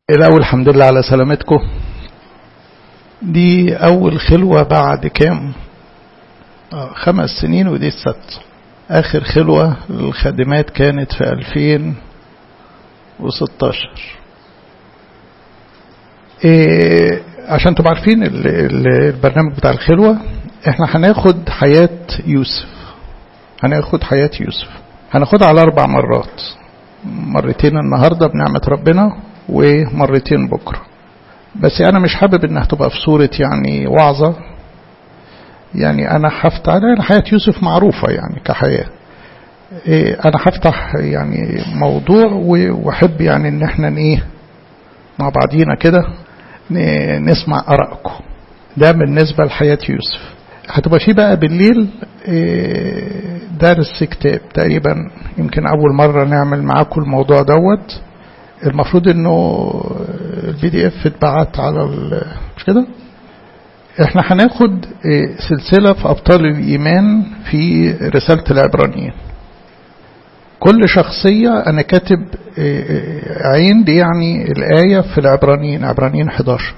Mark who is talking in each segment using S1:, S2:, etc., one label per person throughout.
S1: الأول الحمد لله على سلامتكم دي أول خلوة بعد كام آه خمس سنين ودي الست آخر خلوة للخادمات كانت في 2016 إيه عشان تبقوا عارفين البرنامج بتاع الخلوة احنا هناخد حياة يوسف هناخد حياة يوسف هناخدها على أربع مرات مرتين النهاردة بنعمة ربنا ومرتين بكرة بس أنا مش حابب إنها تبقى في صورة يعني وعظة يعني أنا هفتح أنا حياة يوسف معروفة يعني كحياة إيه أنا هفتح يعني موضوع وأحب يعني إن إحنا إيه مع بعضينا كده نسمع آرائكم ده بالنسبة لحياة يوسف هتبقى في بقى بالليل درس كتاب تقريبا يمكن أول مرة نعمل معاكم الموضوع دوت المفروض انه البي دي اف اتبعت على مش كده احنا هناخد سلسلة في أبطال الإيمان في رسالة العبرانيين كل شخصية أنا كاتب عين دي يعني الآية في العبرانيين عبرانيين 11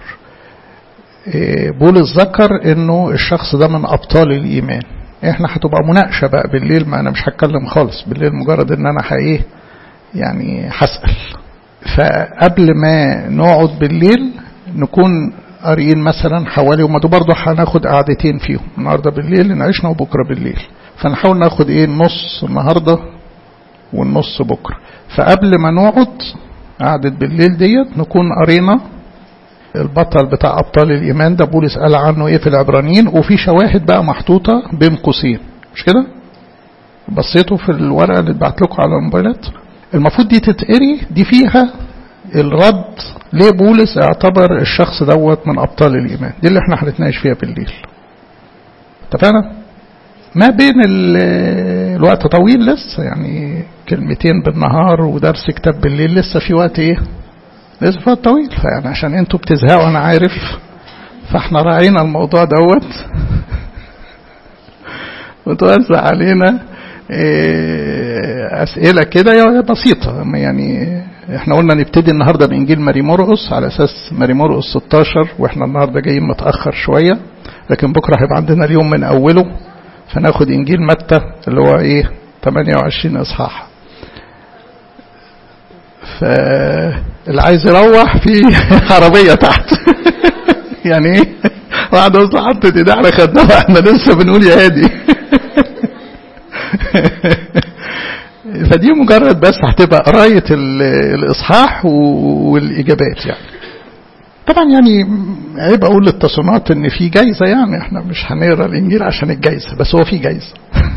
S1: بولس ذكر انه الشخص ده من ابطال الايمان احنا هتبقى مناقشه بقى بالليل ما انا مش هتكلم خالص بالليل مجرد ان انا ايه يعني هسال فقبل ما نقعد بالليل نكون قاريين مثلا حوالي وما برضه هناخد قعدتين فيهم النهارده بالليل نعيشنا وبكره بالليل فنحاول ناخد ايه النص النهارده والنص بكره فقبل ما نقعد قعدة بالليل ديت نكون قرينا البطل بتاع أبطال الإيمان ده بولس قال عنه إيه في العبرانيين وفي شواهد بقى محطوطة بين قوسين مش كده؟ بصيتوا في الورقة اللي اتبعت لكم على الموبايلات المفروض دي تتقري دي فيها الرد ليه بولس اعتبر الشخص دوت من أبطال الإيمان دي اللي احنا هنتناقش فيها بالليل اتفقنا؟ ما بين الوقت طويل لسه يعني كلمتين بالنهار ودرس كتاب بالليل لسه في وقت ايه؟ لسه في وقت طويل فيعني عشان انتوا بتزهقوا انا عارف فاحنا راعينا الموضوع دوت وتوزع علينا اسئله كده بسيطه يعني احنا قلنا نبتدي النهارده بانجيل ماري مرقس على اساس ماري مرقس 16 واحنا النهارده جايين متاخر شويه لكن بكره هيبقى عندنا اليوم من اوله فناخد انجيل متى اللي هو ايه 28 اصحاح فاللي عايز يروح في عربية تحت يعني ايه واحد وصل حطت ايديه على خدها احنا لسه بنقول يا هادي فدي مجرد بس هتبقى قراية الإصحاح والإجابات يعني طبعا يعني عيب أقول للتصنيعات إن في جايزة يعني احنا مش هنقرا الإنجيل عشان الجايزة بس هو في جايزة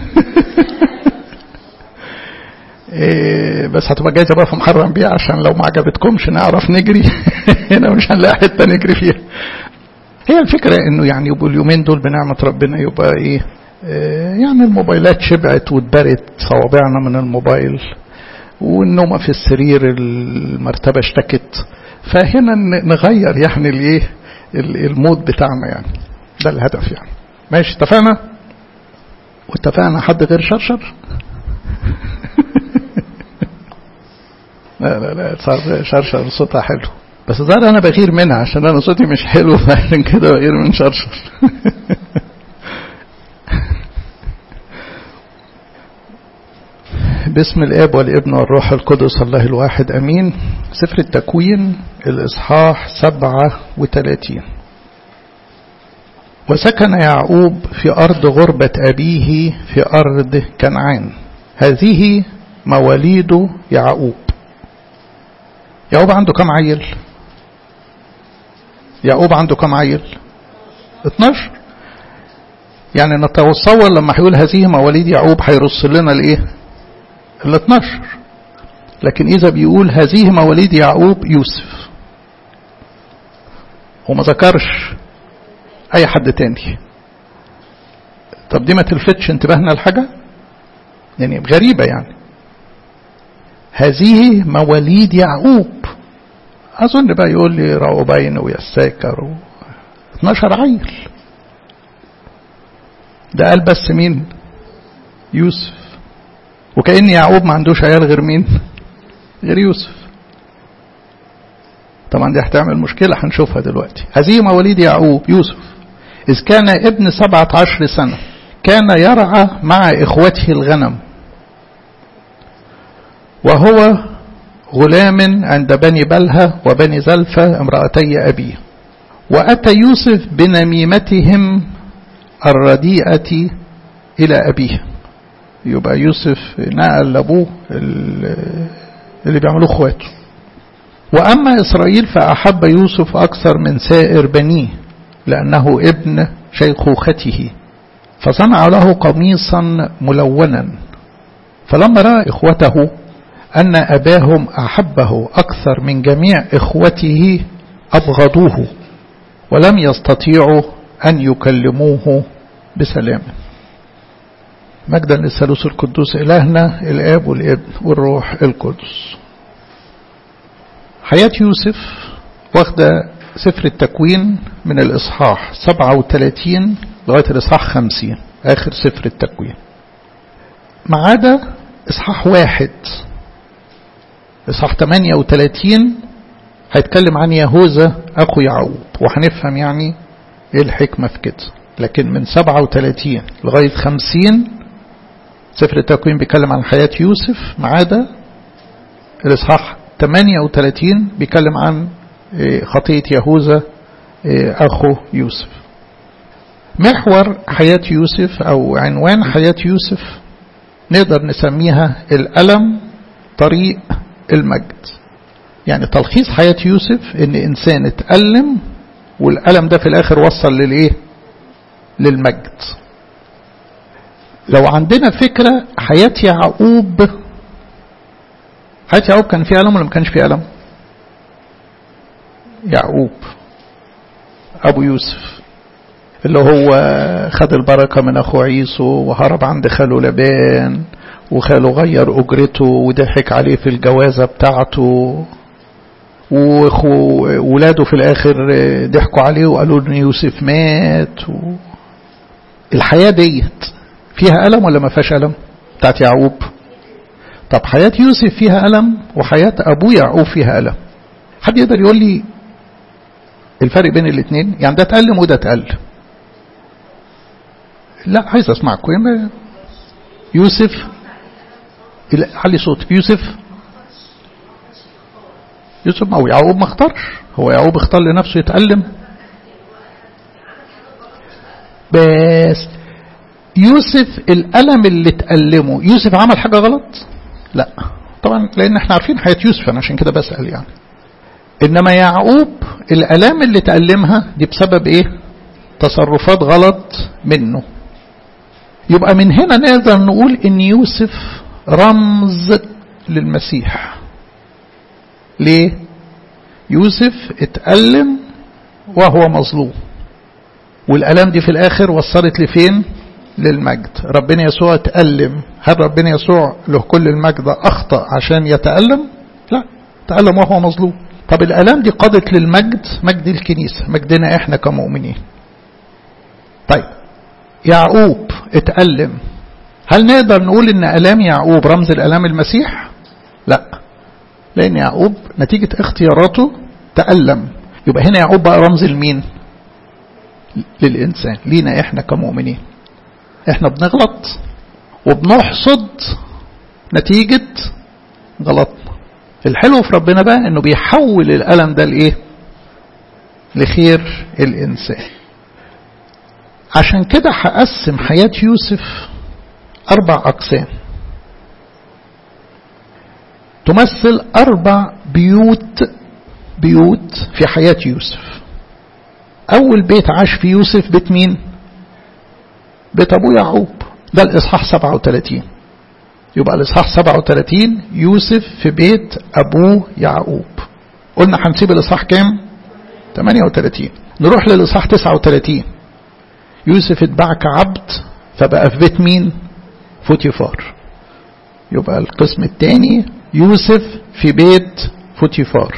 S1: إيه بس هتبقى جايزه بقى في محرم بيها عشان لو ما عجبتكمش نعرف نجري هنا مش هنلاقي حته نجري فيها هي الفكره انه يعني يبقوا اليومين دول بنعمه ربنا يبقى ايه, إيه يعني الموبايلات شبعت واتبرت صوابعنا من الموبايل والنومة في السرير المرتبة اشتكت فهنا نغير يعني الايه المود بتاعنا يعني ده الهدف يعني ماشي اتفقنا واتفقنا حد غير شرشر لا لا لا صار شرشر صوتها حلو بس ظهر انا بغير منها عشان انا صوتي مش حلو فعشان كده بغير من شرشر باسم الاب والابن والروح القدس الله الواحد امين سفر التكوين الاصحاح سبعة وثلاثين وسكن يعقوب في ارض غربة ابيه في ارض كنعان هذه مواليد يعقوب يعقوب عنده كم عيل يعقوب عنده كم عيل 12 يعني نتصور لما هيقول هذه مواليد يعقوب هيرص لنا الايه ال 12 لكن اذا بيقول هذه مواليد يعقوب يوسف وما ذكرش اي حد تاني طب دي ما تلفتش انتباهنا لحاجه يعني غريبه يعني هذه مواليد يعقوب أظن بقى يقول لي رعوبين ويساكر و 12 عيل ده قال بس مين يوسف وكأن يعقوب ما عندوش عيال غير مين غير يوسف طبعا دي هتعمل مشكلة هنشوفها دلوقتي هذه مواليد يعقوب يوسف إذ كان ابن سبعة عشر سنة كان يرعى مع إخوته الغنم وهو غلام عند بني بلهة وبني زلفة امرأتي أبيه وأتى يوسف بنميمتهم الرديئة إلى أبيه يبقى يوسف نقل لأبوه اللي بيعملوه اخواته وأما إسرائيل فأحب يوسف أكثر من سائر بنيه لأنه ابن شيخوخته فصنع له قميصا ملونا فلما رأى إخوته أن أباهم أحبه أكثر من جميع إخوته أبغضوه ولم يستطيعوا أن يكلموه بسلام مجدا للثالوث القدوس إلهنا الآب والابن والروح القدس حياة يوسف واخدة سفر التكوين من الإصحاح 37 لغاية الإصحاح 50 آخر سفر التكوين ما عدا إصحاح واحد إصحاح 38 هيتكلم عن يهوذا أخو يعقوب وهنفهم يعني إيه الحكمة في كده لكن من 37 لغاية 50 سفر التكوين بيتكلم عن حياة يوسف ما عدا الإصحاح 38 بيتكلم عن خطية يهوذا أخو يوسف محور حياة يوسف أو عنوان حياة يوسف نقدر نسميها الألم طريق المجد يعني تلخيص حياة يوسف ان انسان اتألم والألم ده في الاخر وصل للايه للمجد لو عندنا فكرة حياة يعقوب حياة يعقوب كان فيه ألم ولا ما كانش فيه ألم يعقوب أبو يوسف اللي هو خد البركة من أخو عيسو وهرب عند خاله لبان وخاله غير أجرته وضحك عليه في الجوازة بتاعته وولاده في الآخر ضحكوا عليه وقالوا إن يوسف مات و... الحياة ديت فيها ألم ولا ما فيهاش ألم بتاعت يعقوب طب حياة يوسف فيها ألم وحياة أبوه يعقوب فيها ألم حد يقدر يقول لي الفرق بين الاثنين يعني ده تألم وده تألم لا عايز اسمعكم يوسف علي صوتك يوسف يوسف او يعقوب ما اختارش هو يعقوب اختار لنفسه يتألم بس يوسف الألم اللي تألمه يوسف عمل حاجة غلط لا طبعا لأن احنا عارفين حياة يوسف أنا عشان كده بسأل يعني إنما يعقوب الألام اللي تألمها دي بسبب إيه تصرفات غلط منه يبقى من هنا نقدر نقول إن يوسف رمز للمسيح ليه يوسف اتألم وهو مظلوم والألام دي في الآخر وصلت لفين للمجد ربنا يسوع اتألم هل ربنا يسوع له كل المجد أخطأ عشان يتألم لا تألم وهو مظلوم طب الألام دي قادت للمجد مجد الكنيسة مجدنا احنا كمؤمنين طيب يعقوب اتألم هل نقدر نقول ان ألام يعقوب رمز الألام المسيح لا لأن يعقوب نتيجة اختياراته تألم يبقى هنا يعقوب بقى رمز لمين للإنسان لينا احنا كمؤمنين احنا بنغلط وبنحصد نتيجة غلطنا الحلو في ربنا بقى انه بيحول الألم ده لإيه لخير الإنسان عشان كده هقسم حياة يوسف أربع أقسام تمثل أربع بيوت بيوت في حياة يوسف أول بيت عاش في يوسف بيت مين بيت أبو يعقوب ده الإصحاح 37 يبقى الإصحاح 37 يوسف في بيت أبوه يعقوب قلنا هنسيب الإصحاح كام 38 نروح للإصحاح 39 يوسف اتباع كعبد فبقى في بيت مين فوتيفار يبقى القسم الثاني يوسف في بيت فوتيفار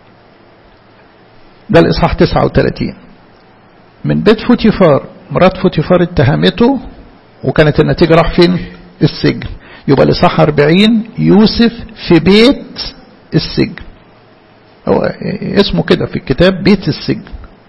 S1: ده الإصحاح 39 من بيت فوتيفار مرات فوتيفار اتهمته وكانت النتيجة راح فين السجن يبقى الإصحاح 40 يوسف في بيت السجن هو اسمه كده في الكتاب بيت السجن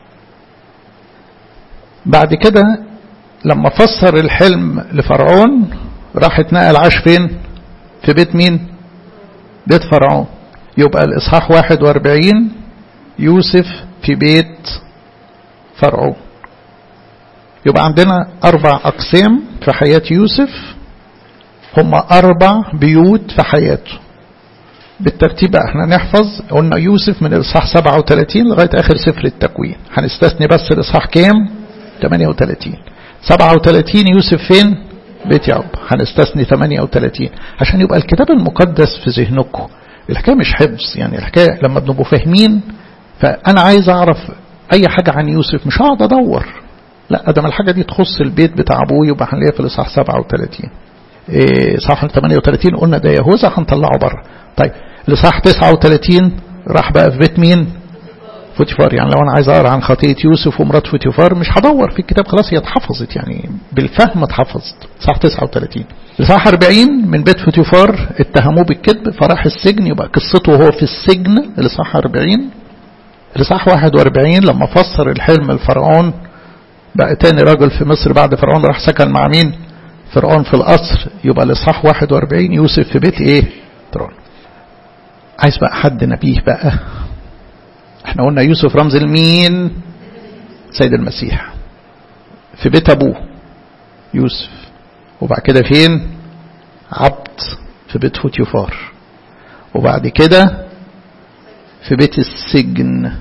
S1: بعد كده لما فسر الحلم لفرعون راح اتنقل عاش فين في بيت مين بيت فرعون يبقى الإصحاح 41 يوسف في بيت فرعون يبقى عندنا أربع أقسام في حياة يوسف هم أربع بيوت في حياته بالترتيب احنا نحفظ قلنا يوسف من الإصحاح 37 لغاية آخر سفر التكوين هنستثني بس الإصحاح كام 38 37 يوسف فين بيت يعقوب هنستثني 38 عشان يبقى الكتاب المقدس في ذهنكم الحكاية مش حفظ يعني الحكاية لما بنبقوا فاهمين فأنا عايز أعرف أي حاجة عن يوسف مش هقعد أدور لا ده الحاجة دي تخص البيت بتاع أبوه يبقى هنلاقيها في الإصحاح 37 إيه صح 38 قلنا ده يهوذا هنطلعه بره طيب الإصحاح 39 راح بقى في بيت مين فوتيفار يعني لو أنا عايز أقرأ عن خطية يوسف ومرات فوتيفار مش هدور في الكتاب خلاص هي اتحفظت يعني بالفهم اتحفظت صح 39 الإصحاح 40 من بيت فوتيفار اتهموه بالكذب فراح السجن يبقى قصته وهو في السجن الإصحاح 40 الإصحاح 41 لما فسر الحلم الفرعون بقى تاني راجل في مصر بعد فرعون راح سكن مع مين فرعون في القصر يبقى الإصحاح 41 يوسف في بيت ايه فرعون عايز بقى حد نبيه بقى احنا قلنا يوسف رمز المين سيد المسيح في بيت ابوه يوسف وبعد كده فين عبد في بيت فوتيفار وبعد كده في بيت السجن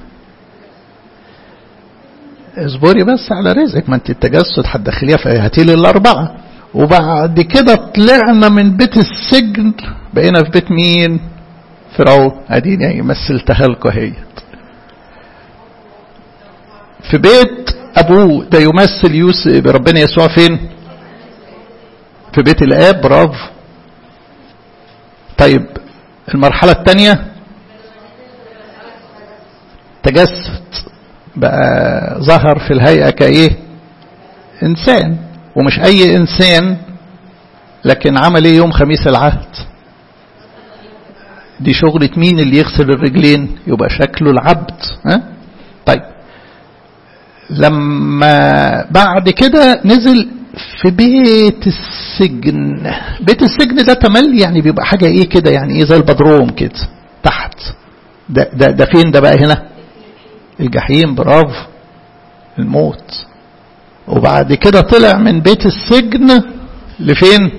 S1: اصبري بس على رزقك ما انت التجسد هتدخليها فهاتي لي الاربعه وبعد كده طلعنا من بيت السجن بقينا في بيت مين فرعون اديني يعني مثلتها لكم اهي في بيت ابوه ده يمثل يوسف ربنا يسوع فين في بيت الاب برافو طيب المرحله الثانيه تجسد بقى ظهر في الهيئة كإيه إنسان ومش أي إنسان لكن عمل إيه يوم خميس العهد دي شغلة مين اللي يغسل الرجلين يبقى شكله العبد ها؟ طيب لما بعد كده نزل في بيت السجن بيت السجن ده تملي يعني بيبقى حاجة ايه كده يعني ايه زي البدروم كده تحت ده, ده, ده فين ده بقى هنا الجحيم برافو الموت وبعد كده طلع من بيت السجن لفين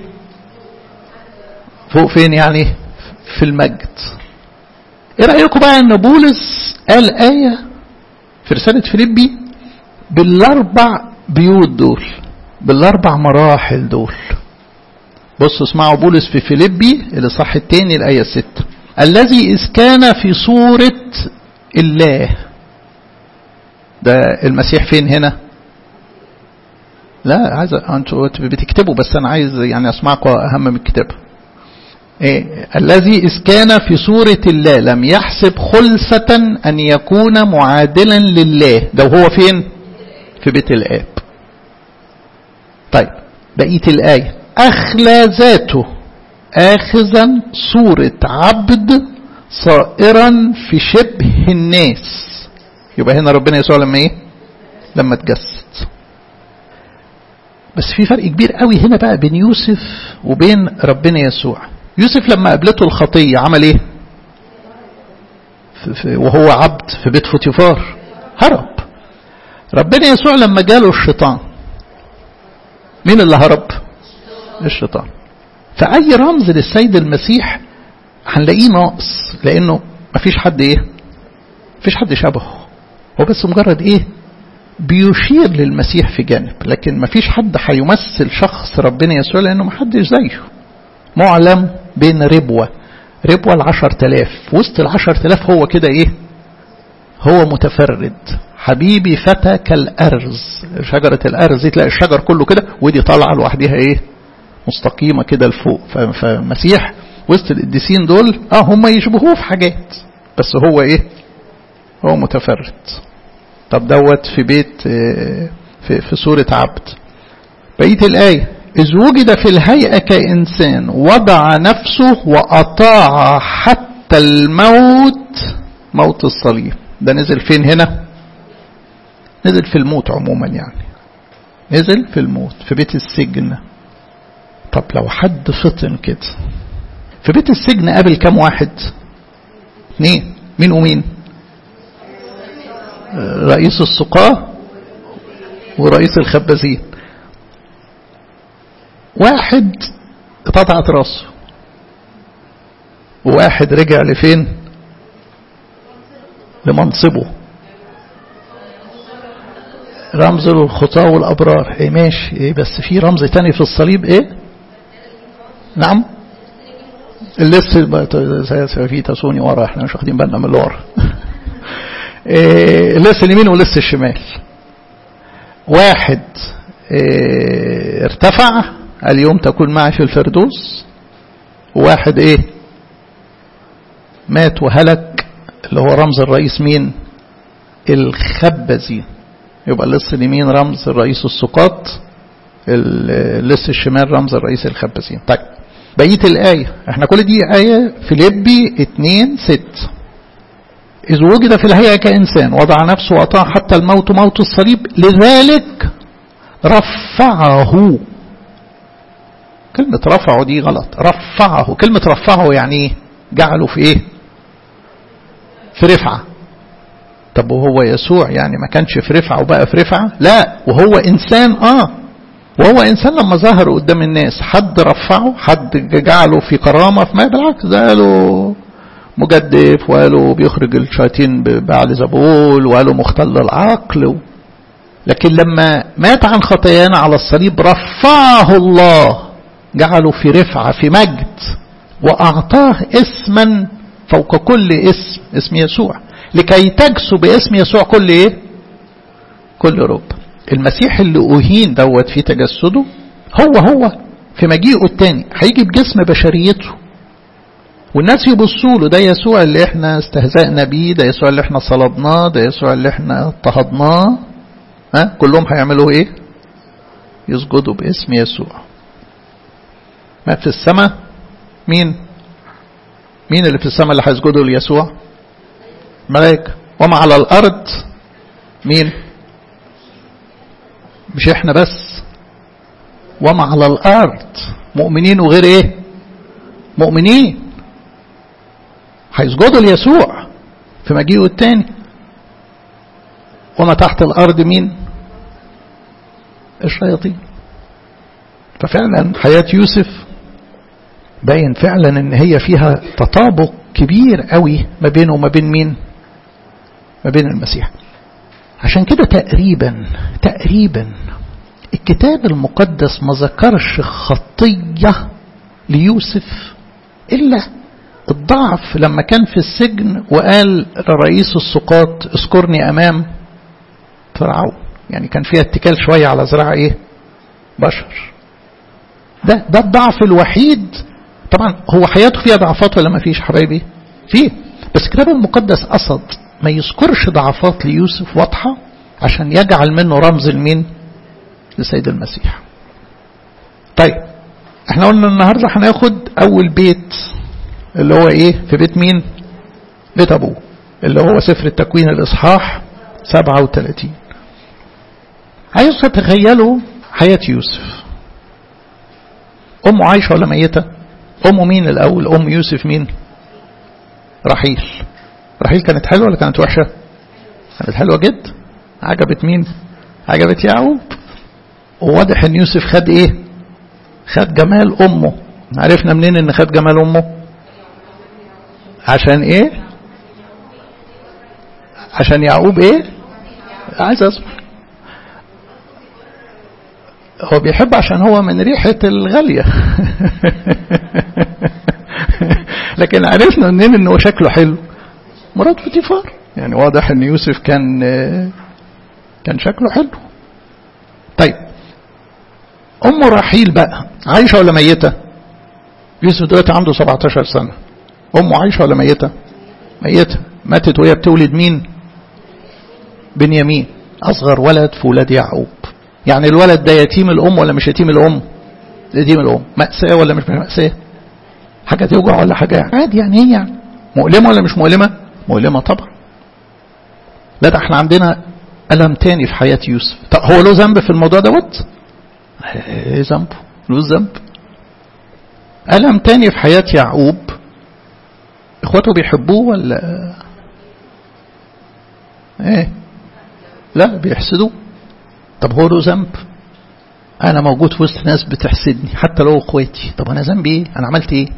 S1: فوق فين يعني في المجد ايه رأيكم بقى ان بولس قال آية في رسالة فيليبي بالاربع بيوت دول بالاربع مراحل دول بصوا اسمعوا بولس في فيليبي الاصحاح الثاني الايه 6 الذي اذ كان في صوره الله ده المسيح فين هنا لا عايز انتوا بتكتبوا بس انا عايز يعني اسمعكم اهم من الكتاب إيه؟ الذي إذ كان في صورة الله لم يحسب خلصة أن يكون معادلا لله ده وهو فين في بيت الآب طيب بقية الآية أخلى ذاته آخذا صورة عبد صائرا في شبه الناس يبقى هنا ربنا يسوع لما ايه لما تجسد بس في فرق كبير قوي هنا بقى بين يوسف وبين ربنا يسوع يوسف لما قابلته الخطية عمل ايه في في وهو عبد في بيت فوتيفار هرب ربنا يسوع لما جاله الشيطان مين اللي هرب الشيطان فأي رمز للسيد المسيح هنلاقيه ناقص لأنه مفيش حد ايه مفيش حد شبهه هو بس مجرد ايه بيشير للمسيح في جانب لكن مفيش حد هيمثل شخص ربنا يسوع لانه محدش زيه معلم بين ربوة ربوة العشر تلاف وسط العشر تلاف هو كده ايه هو متفرد حبيبي فتى كالأرز شجرة الأرز دي تلاقي الشجر كله كده ودي طالعة لوحدها ايه مستقيمة كده لفوق فمسيح وسط القديسين دول اه هم يشبهوه في حاجات بس هو ايه هو متفرد طب دوت في بيت في, في سورة عبد بقية الآية إذ وجد في الهيئة كإنسان وضع نفسه وأطاع حتى الموت موت الصليب ده نزل فين هنا نزل في الموت عموما يعني نزل في الموت في بيت السجن طب لو حد فطن كده في بيت السجن قابل كام واحد اثنين مين ومين رئيس السقاة ورئيس الخبازين واحد اتقطعت راسه وواحد رجع لفين لمنصبه رمز للخطاة والأبرار ايه ماشي ايه بس في رمز تاني في الصليب ايه نعم اللص في تسوني ورا احنا مش واخدين بالنا من اللي ورا إيه اللص اليمين واللص الشمال واحد إيه ارتفع اليوم تكون معي في الفردوس وواحد ايه مات وهلك اللي هو رمز الرئيس مين الخبزين يبقى اللص اليمين رمز الرئيس السقاط اللص الشمال رمز الرئيس الخبزين طيب بقية الآية احنا كل دي آية فيليبي 2 6 إذ وجد في الهيئة كإنسان وضع نفسه وأطاع حتى الموت موت الصليب لذلك رفعه كلمة رفعه دي غلط رفعه كلمة رفعه يعني ايه جعله في ايه في رفعة طب وهو يسوع يعني ما كانش في رفعة وبقى في رفعة لا وهو إنسان آه وهو إنسان لما ظهر قدام الناس حد رفعه حد جعله في كرامة ما بالعكس ده قالوا مجدف وقالوا بيخرج الشياطين بعل زبول وقالوا مختل العقل لكن لما مات عن خطايانا على الصليب رفعه الله جعله في رفعة في مجد وأعطاه اسما فوق كل اسم اسم يسوع لكي تجسوا باسم يسوع كل ايه كل رب المسيح اللي أهين دوت في تجسده هو هو في مجيئه التاني هيجي بجسم بشريته والناس يبصوا له ده يسوع اللي احنا استهزأنا بيه ده يسوع اللي احنا صلبناه ده يسوع اللي احنا اضطهدناه ها كلهم هيعملوا ايه يسجدوا باسم يسوع ما في السماء مين مين اللي في السماء اللي هيسجدوا ليسوع ملائكة وما على الأرض مين مش احنا بس وما على الأرض مؤمنين وغير ايه مؤمنين هيسجدوا ليسوع في مجيئه التاني وما تحت الأرض مين الشياطين ففعلا حياة يوسف باين فعلا ان هي فيها تطابق كبير قوي ما بينه وما بين مين ما بين المسيح عشان كده تقريبا تقريبا الكتاب المقدس ما ذكرش خطية ليوسف إلا الضعف لما كان في السجن وقال لرئيس السقاط اذكرني أمام فرعون يعني كان فيها اتكال شوية على زراعة ايه بشر ده ده الضعف الوحيد طبعا هو حياته فيها ضعفات ولا ما فيش حبايبي فيه بس الكتاب المقدس قصد ما يذكرش ضعفات ليوسف واضحة عشان يجعل منه رمز المين لسيد المسيح طيب احنا قلنا النهاردة هناخد اول بيت اللي هو ايه في بيت مين بيت ابوه اللي هو سفر التكوين الاصحاح 37 عايز تتخيلوا حياة يوسف أمه عايشة ولا ميتة أمه مين الأول أم يوسف مين رحيل رحيل كانت حلوة ولا كانت وحشة كانت حلوة جدا عجبت مين عجبت يعقوب وواضح ان يوسف خد ايه خد جمال امه عرفنا منين ان خد جمال امه عشان ايه عشان يعقوب ايه عايز اسمع هو بيحب عشان هو من ريحة الغالية لكن عرفنا منين انه شكله حلو مرات فطيفار يعني واضح ان يوسف كان كان شكله حلو طيب ام رحيل بقى عايشة ولا ميتة يوسف دلوقتي عنده 17 سنة امه عايشة ولا ميتة ميتة ماتت وهي بتولد مين بنيامين اصغر ولد في ولاد يعقوب يعني الولد ده يتيم الام ولا مش يتيم الام يتيم الام مأساة ولا مش مأساة حاجة توجع ولا حاجة عادي يعني هي يعني مؤلمة ولا مش مؤلمة مؤلمة طبعا لا ده احنا عندنا ألم تاني في حياة يوسف طب هو له ذنب في الموضوع دوت ايه ذنبه له ذنب ألم تاني في حياة يعقوب اخواته بيحبوه ولا ايه لا بيحسدوه طب هو له ذنب انا موجود في وسط ناس بتحسدني حتى لو اخواتي طب انا ذنبي ايه انا عملت ايه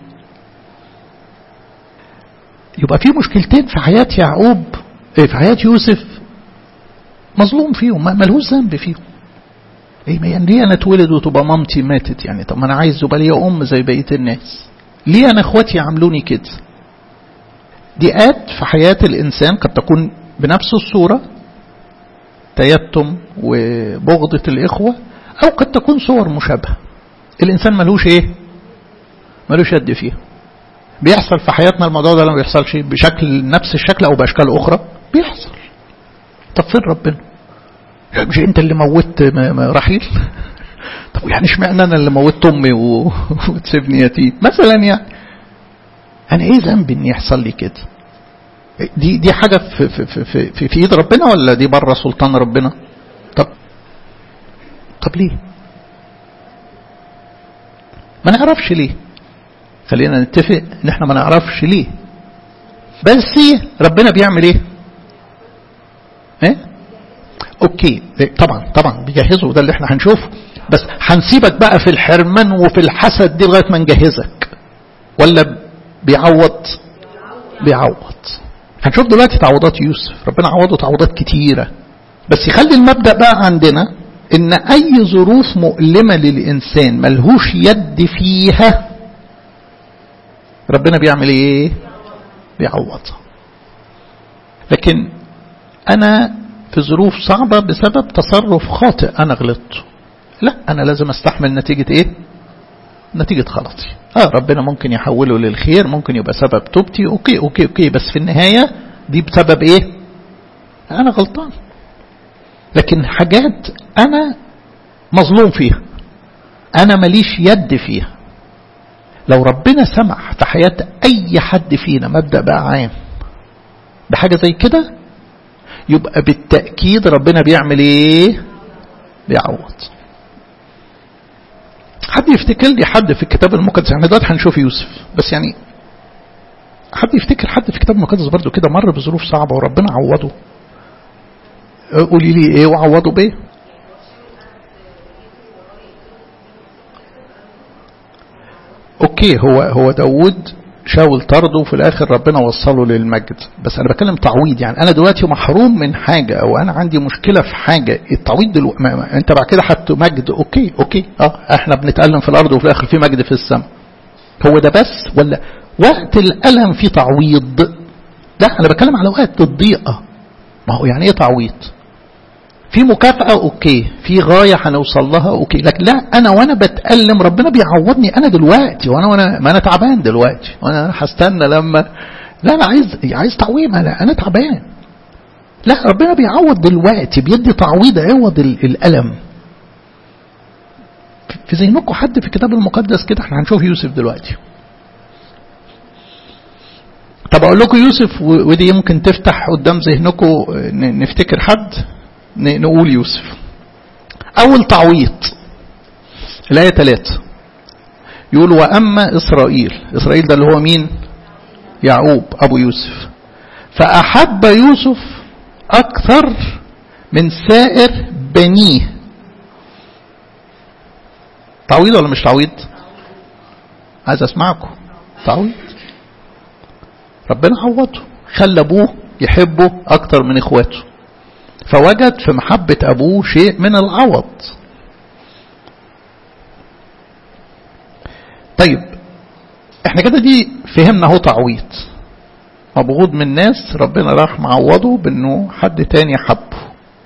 S1: يبقى في مشكلتين في حياة يعقوب في حياة يوسف مظلوم فيهم ملهوش ذنب فيهم ايه يعني ليه انا اتولد وتبقى مامتي ماتت يعني طب ما انا عايز يبقى ليا ام زي بقيه الناس ليه انا اخواتي عملوني كده ضيقات في حياه الانسان قد تكون بنفس الصوره تيتم وبغضة الإخوة أو قد تكون صور مشابهة الإنسان ملوش إيه ملوش يد فيها بيحصل في حياتنا الموضوع ده لما بيحصلش بشكل نفس الشكل أو بأشكال أخرى بيحصل طب فين ربنا يعني مش أنت اللي موت رحيل طب يعني اشمعنى أنا اللي موت أمي و... وتسيبني يتيم مثلا يعني أنا إيه ذنبي إن يحصل لي كده دي دي حاجة في, في, في, في, في ايد ربنا ولا دي بره سلطان ربنا طب طب ليه ما نعرفش ليه خلينا نتفق ان احنا ما نعرفش ليه بس ربنا بيعمل ايه ايه اوكي طبعا طبعا بيجهزه ده اللي احنا هنشوفه بس هنسيبك بقى في الحرمان وفي الحسد دي لغايه ما نجهزك ولا بيعوض بيعوض هنشوف دلوقتي تعويضات يوسف ربنا عوضه تعويضات كتيرة بس يخلي المبدأ بقى عندنا ان اي ظروف مؤلمة للانسان ملهوش يد فيها ربنا بيعمل ايه بيعوضها لكن انا في ظروف صعبة بسبب تصرف خاطئ انا غلطت لا انا لازم استحمل نتيجة ايه نتيجة غلطي اه ربنا ممكن يحوله للخير ممكن يبقى سبب توبتي اوكي اوكي اوكي بس في النهاية دي بسبب ايه انا غلطان لكن حاجات انا مظلوم فيها انا ماليش يد فيها لو ربنا سمح في حياة اي حد فينا مبدأ بقى عام بحاجة زي كده يبقى بالتأكيد ربنا بيعمل ايه بيعوض حد يفتكر لي حد في الكتاب المقدس يعني دلوقتي هنشوف يوسف بس يعني حد يفتكر حد في الكتاب المقدس برضه كده مر بظروف صعبة وربنا عوضه قولي لي ايه وعوضه بايه اوكي هو هو داود شاول طرده وفي الاخر ربنا وصله للمجد بس انا بتكلم تعويض يعني انا دلوقتي محروم من حاجه او انا عندي مشكله في حاجه التعويض دلو... ما... ما... انت بعد كده حط مجد اوكي اوكي اه احنا بنتالم في الارض وفي الاخر في مجد في السماء هو ده بس ولا وقت الالم في تعويض لا انا بتكلم على وقت الضيقه ما هو يعني ايه تعويض في مكافأة أوكي في غاية هنوصل لها أوكي لكن لا أنا وأنا بتألم ربنا بيعوضني أنا دلوقتي وأنا وأنا ما أنا تعبان دلوقتي وأنا هستنى لما لا أنا عايز عايز تعويض أنا أنا تعبان لا ربنا بيعوض دلوقتي بيدي تعويض عوض الألم في ذهنكم حد في الكتاب المقدس كده احنا هنشوف يوسف دلوقتي طب اقول لكم يوسف ودي يمكن تفتح قدام ذهنكم نفتكر حد نقول يوسف أول تعويض الآية 3 يقول وأما إسرائيل إسرائيل ده اللي هو مين يعقوب أبو يوسف فأحب يوسف أكثر من سائر بنيه تعويض ولا مش تعويض عايز أسمعكم تعويض ربنا عوضه خلى أبوه يحبه أكتر من إخواته فوجد في محبة أبوه شيء من العوض طيب احنا كده دي فهمنا هو تعويض مبغوض من ناس ربنا راح معوضه بانه حد تاني حبه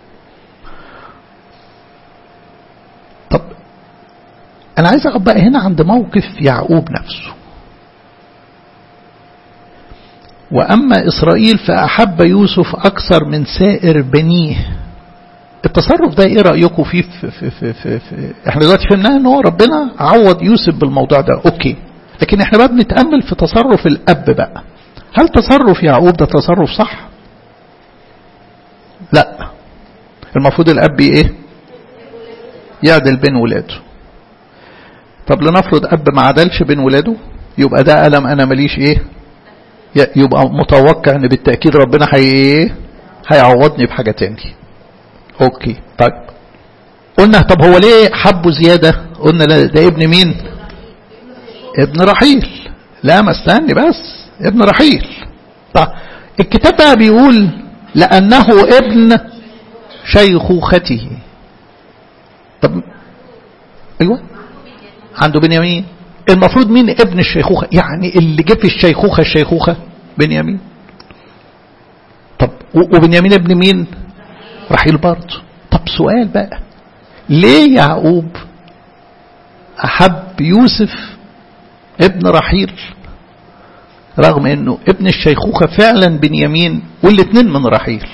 S1: طب انا عايز اقف بقى هنا عند موقف يعقوب نفسه وأما إسرائيل فأحب يوسف أكثر من سائر بنيه التصرف ده ايه رأيكم فيه في, في, في, في, في احنا دلوقتي فهمناها ان هو ربنا عوض يوسف بالموضوع ده اوكي لكن احنا بقى بنتأمل في تصرف الأب بقى هل تصرف يعقوب ده تصرف صح لا المفروض الاب ايه يعدل بين ولاده طب لنفرض اب ما عدلش بين ولاده يبقى ده ألم أنا ماليش إيه يبقى متوقع إن بالتأكيد ربنا هي إيه هيعوضني بحاجة تاني أوكي طيب قلنا طب هو ليه حبه زيادة قلنا لا ده ابن مين ابن رحيل لا ما استني بس ابن رحيل طيب الكتاب بقى بيقول لأنه ابن شيخوخته طب ايوه عنده بنيامين المفروض مين ابن الشيخوخة يعني اللي جه في الشيخوخة الشيخوخة بنيامين طب وبنيامين ابن مين رحيل برضه طب سؤال بقى ليه يعقوب أحب يوسف ابن رحيل رغم انه ابن الشيخوخة فعلا بنيامين والاثنين من رحيل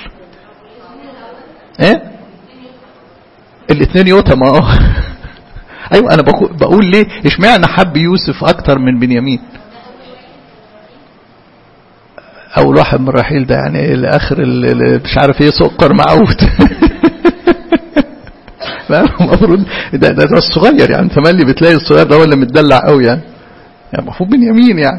S1: ايه الاثنين يتم اه ايوه انا بقول ليه اشمعنى حب يوسف اكتر من بنيامين اول واحد من رحيل ده يعني الاخر مش عارف ايه سكر معود المفروض ده, ده, ده الصغير يعني تملي بتلاقي الصغير ده هو اللي متدلع قوي يعني يعني المفروض بنيامين يعني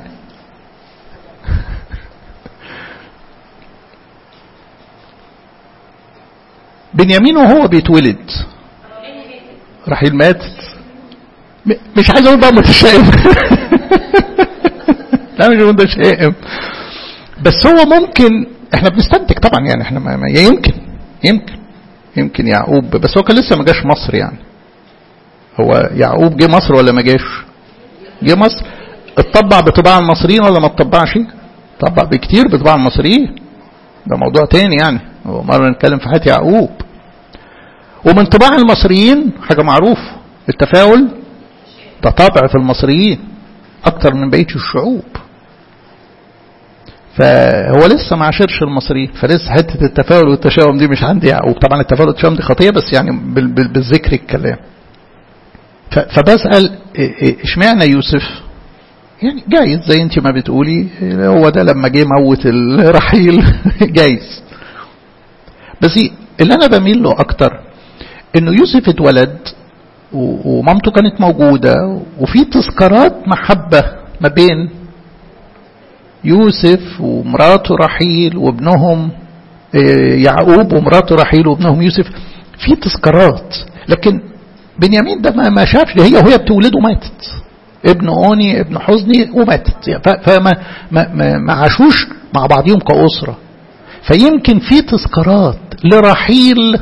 S1: بنيامين وهو بيتولد رحيل ماتت مش عايز اقول بقى متشائم لا مش متشائم بس هو ممكن احنا بنستنتج طبعا يعني احنا ما يمكن يمكن يمكن يعقوب بس هو كان لسه ما جاش مصر يعني هو يعقوب جه مصر ولا ما جاش جه مصر اتطبع بطباع المصريين ولا ما اتطبعش طبع بكتير بطباع المصريين ده موضوع تاني يعني هو مرة نتكلم في حياة يعقوب ومن طباع المصريين حاجة معروف التفاؤل ده طبع في المصريين أكتر من بقية الشعوب فهو لسه ما عاشرش المصريين فلسه حتة التفاؤل والتشاؤم دي مش عندي يعقوب طبعا التفاؤل والتشاؤم دي خطية بس يعني بالذكر الكلام فبسأل اشمعنى يوسف يعني جايز زي انت ما بتقولي هو ده لما جه موت الرحيل جايز بس اللي انا بميل له اكتر انه يوسف اتولد ومامته كانت موجودة وفي تذكارات محبة ما بين يوسف ومراته رحيل وابنهم يعقوب ومراته رحيل وابنهم يوسف في تذكارات لكن بنيامين ده ما شافش هي وهي بتولده ماتت ابن اوني ابن حزني وماتت فما ما, ما, ما عاشوش مع بعضهم كأسرة فيمكن في تذكارات لرحيل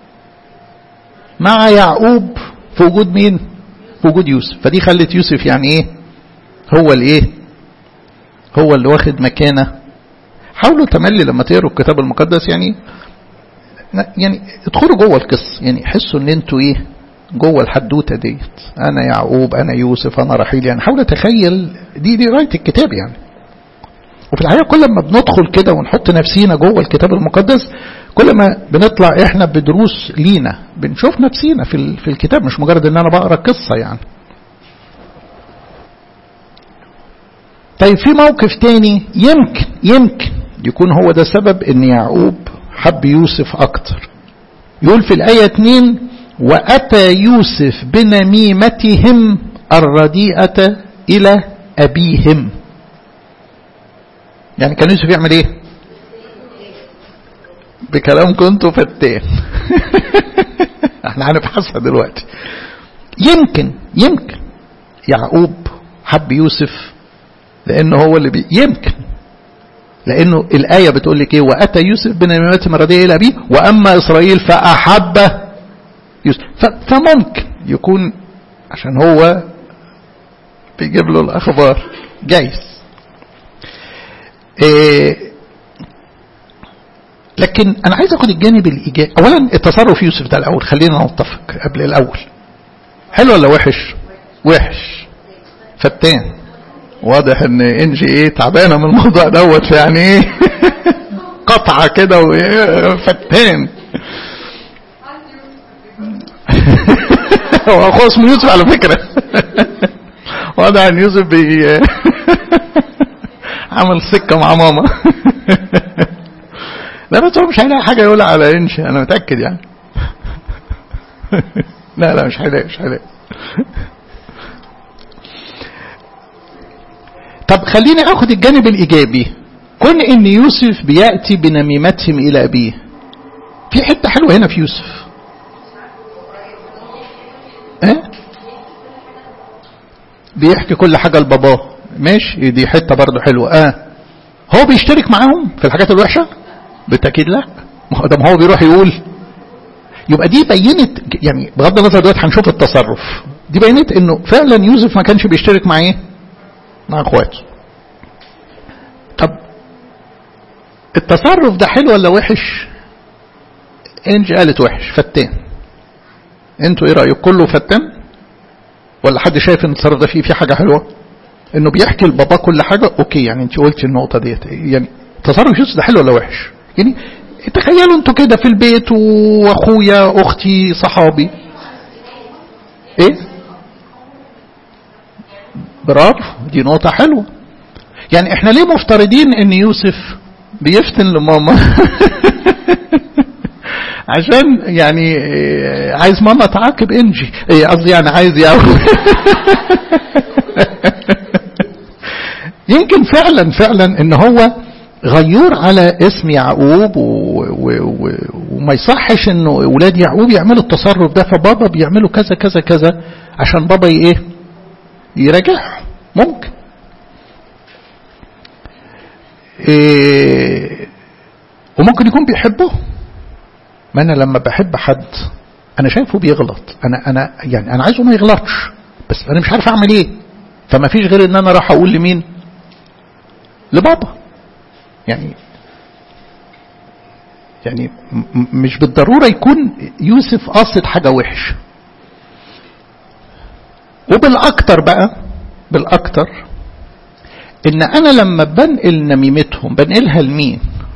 S1: مع يعقوب في وجود مين في وجود يوسف فدي خلت يوسف يعني ايه هو الايه هو اللي واخد مكانه حاولوا تملي لما تقروا الكتاب المقدس يعني يعني ادخلوا جوه القصه يعني حسوا ان انتوا ايه جوه الحدوته ديت انا يعقوب انا يوسف انا رحيل يعني حاول اتخيل دي دي قرايه الكتاب يعني وفي الحقيقه كل ما بندخل كده ونحط نفسينا جوه الكتاب المقدس كل ما بنطلع احنا بدروس لينا بنشوف نفسينا في في الكتاب مش مجرد ان انا بقرا قصه يعني طيب في موقف تاني يمكن يمكن يكون هو ده سبب ان يعقوب حب يوسف اكتر يقول في الايه 2 واتى يوسف بنميمتهم الرديئه الى ابيهم يعني كان يوسف يعمل ايه بكلام كنتوا فتان احنا هنبحثها دلوقتي يمكن يمكن يعقوب حب يوسف لانه هو اللي بي يمكن لانه الايه بتقول لك ايه واتى يوسف بنميمات مرضيه الى ابيه واما اسرائيل فاحب يوسف فممكن يكون عشان هو بيجيب له الاخبار جايز إيه لكن انا عايز اخد الجانب الايجابي اولا التصرف يوسف ده الاول خلينا نتفق قبل الاول حلو ولا وحش وحش فتان واضح ان انجي ايه تعبانه من الموضوع دوت يعني ايه قطعه كده وفتان هو اخوه اسمه يوسف على فكره واضح ان يوسف بي عمل سكة مع ماما لا بس هو مش هيلاقي حاجة يقولها على انش انا متأكد يعني لا لا مش هيلاقي مش هيلاقي طب خليني اخد الجانب الايجابي كون ان يوسف بيأتي بنميمتهم الى ابيه في حتة حلوة هنا في يوسف اه بيحكي كل حاجة لباباه ماشي دي حتة برضو حلوة اه هو بيشترك معاهم في الحاجات الوحشة بالتأكيد لا ما هو ده هو بيروح يقول يبقى دي بينت يعني بغض النظر دلوقتي هنشوف التصرف دي بينت انه فعلا يوسف ما كانش بيشترك مع ايه مع اخواته طب التصرف ده حلو ولا وحش انج قالت وحش فتان انتوا ايه رايكم كله فتان ولا حد شايف ان التصرف ده فيه فيه حاجه حلوه انه بيحكي لبابا كل حاجه اوكي يعني انت قلتي النقطه ديت يعني تصرف يوسف ده حلو ولا وحش يعني تخيلوا انتوا كده في البيت واخويا اختي صحابي ايه برافو دي نقطه حلوه يعني احنا ليه مفترضين ان يوسف بيفتن لماما عشان يعني عايز ماما تعاقب انجي قصدي يعني عايز يعقوب يمكن فعلا فعلا ان هو غيور على اسم يعقوب و... و... و... وما يصحش انه اولاد يعقوب يعملوا التصرف ده فبابا بيعملوا كذا كذا كذا عشان بابا ايه يراجعهم ممكن إيه وممكن يكون بيحبه ما انا لما بحب حد انا شايفه بيغلط انا انا يعني انا عايزه ما يغلطش بس انا مش عارف اعمل ايه فما فيش غير ان انا راح اقول لمين لبابا يعني يعني مش بالضروره يكون يوسف قاصد حاجه وحش وبالاكتر بقى بالاكتر ان انا لما بنقل نميمتهم بنقلها لمين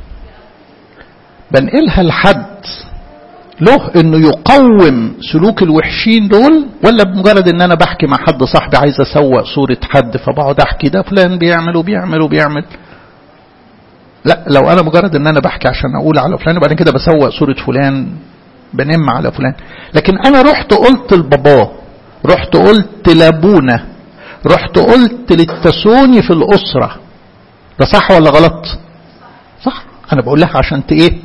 S1: بنقلها لحد له انه يقوم سلوك الوحشين دول ولا بمجرد ان انا بحكي مع حد صاحبي عايز اسوق صورة حد فبقعد احكي ده فلان بيعمل وبيعمل وبيعمل لا لو انا مجرد ان انا بحكي عشان اقول على فلان يبقى انا كده بسوق صورة فلان بنم على فلان لكن انا رحت قلت لباباه رحت قلت لابونا رحت قلت للتسوني في الاسرة ده صح ولا غلط صح انا بقول لها عشان ايه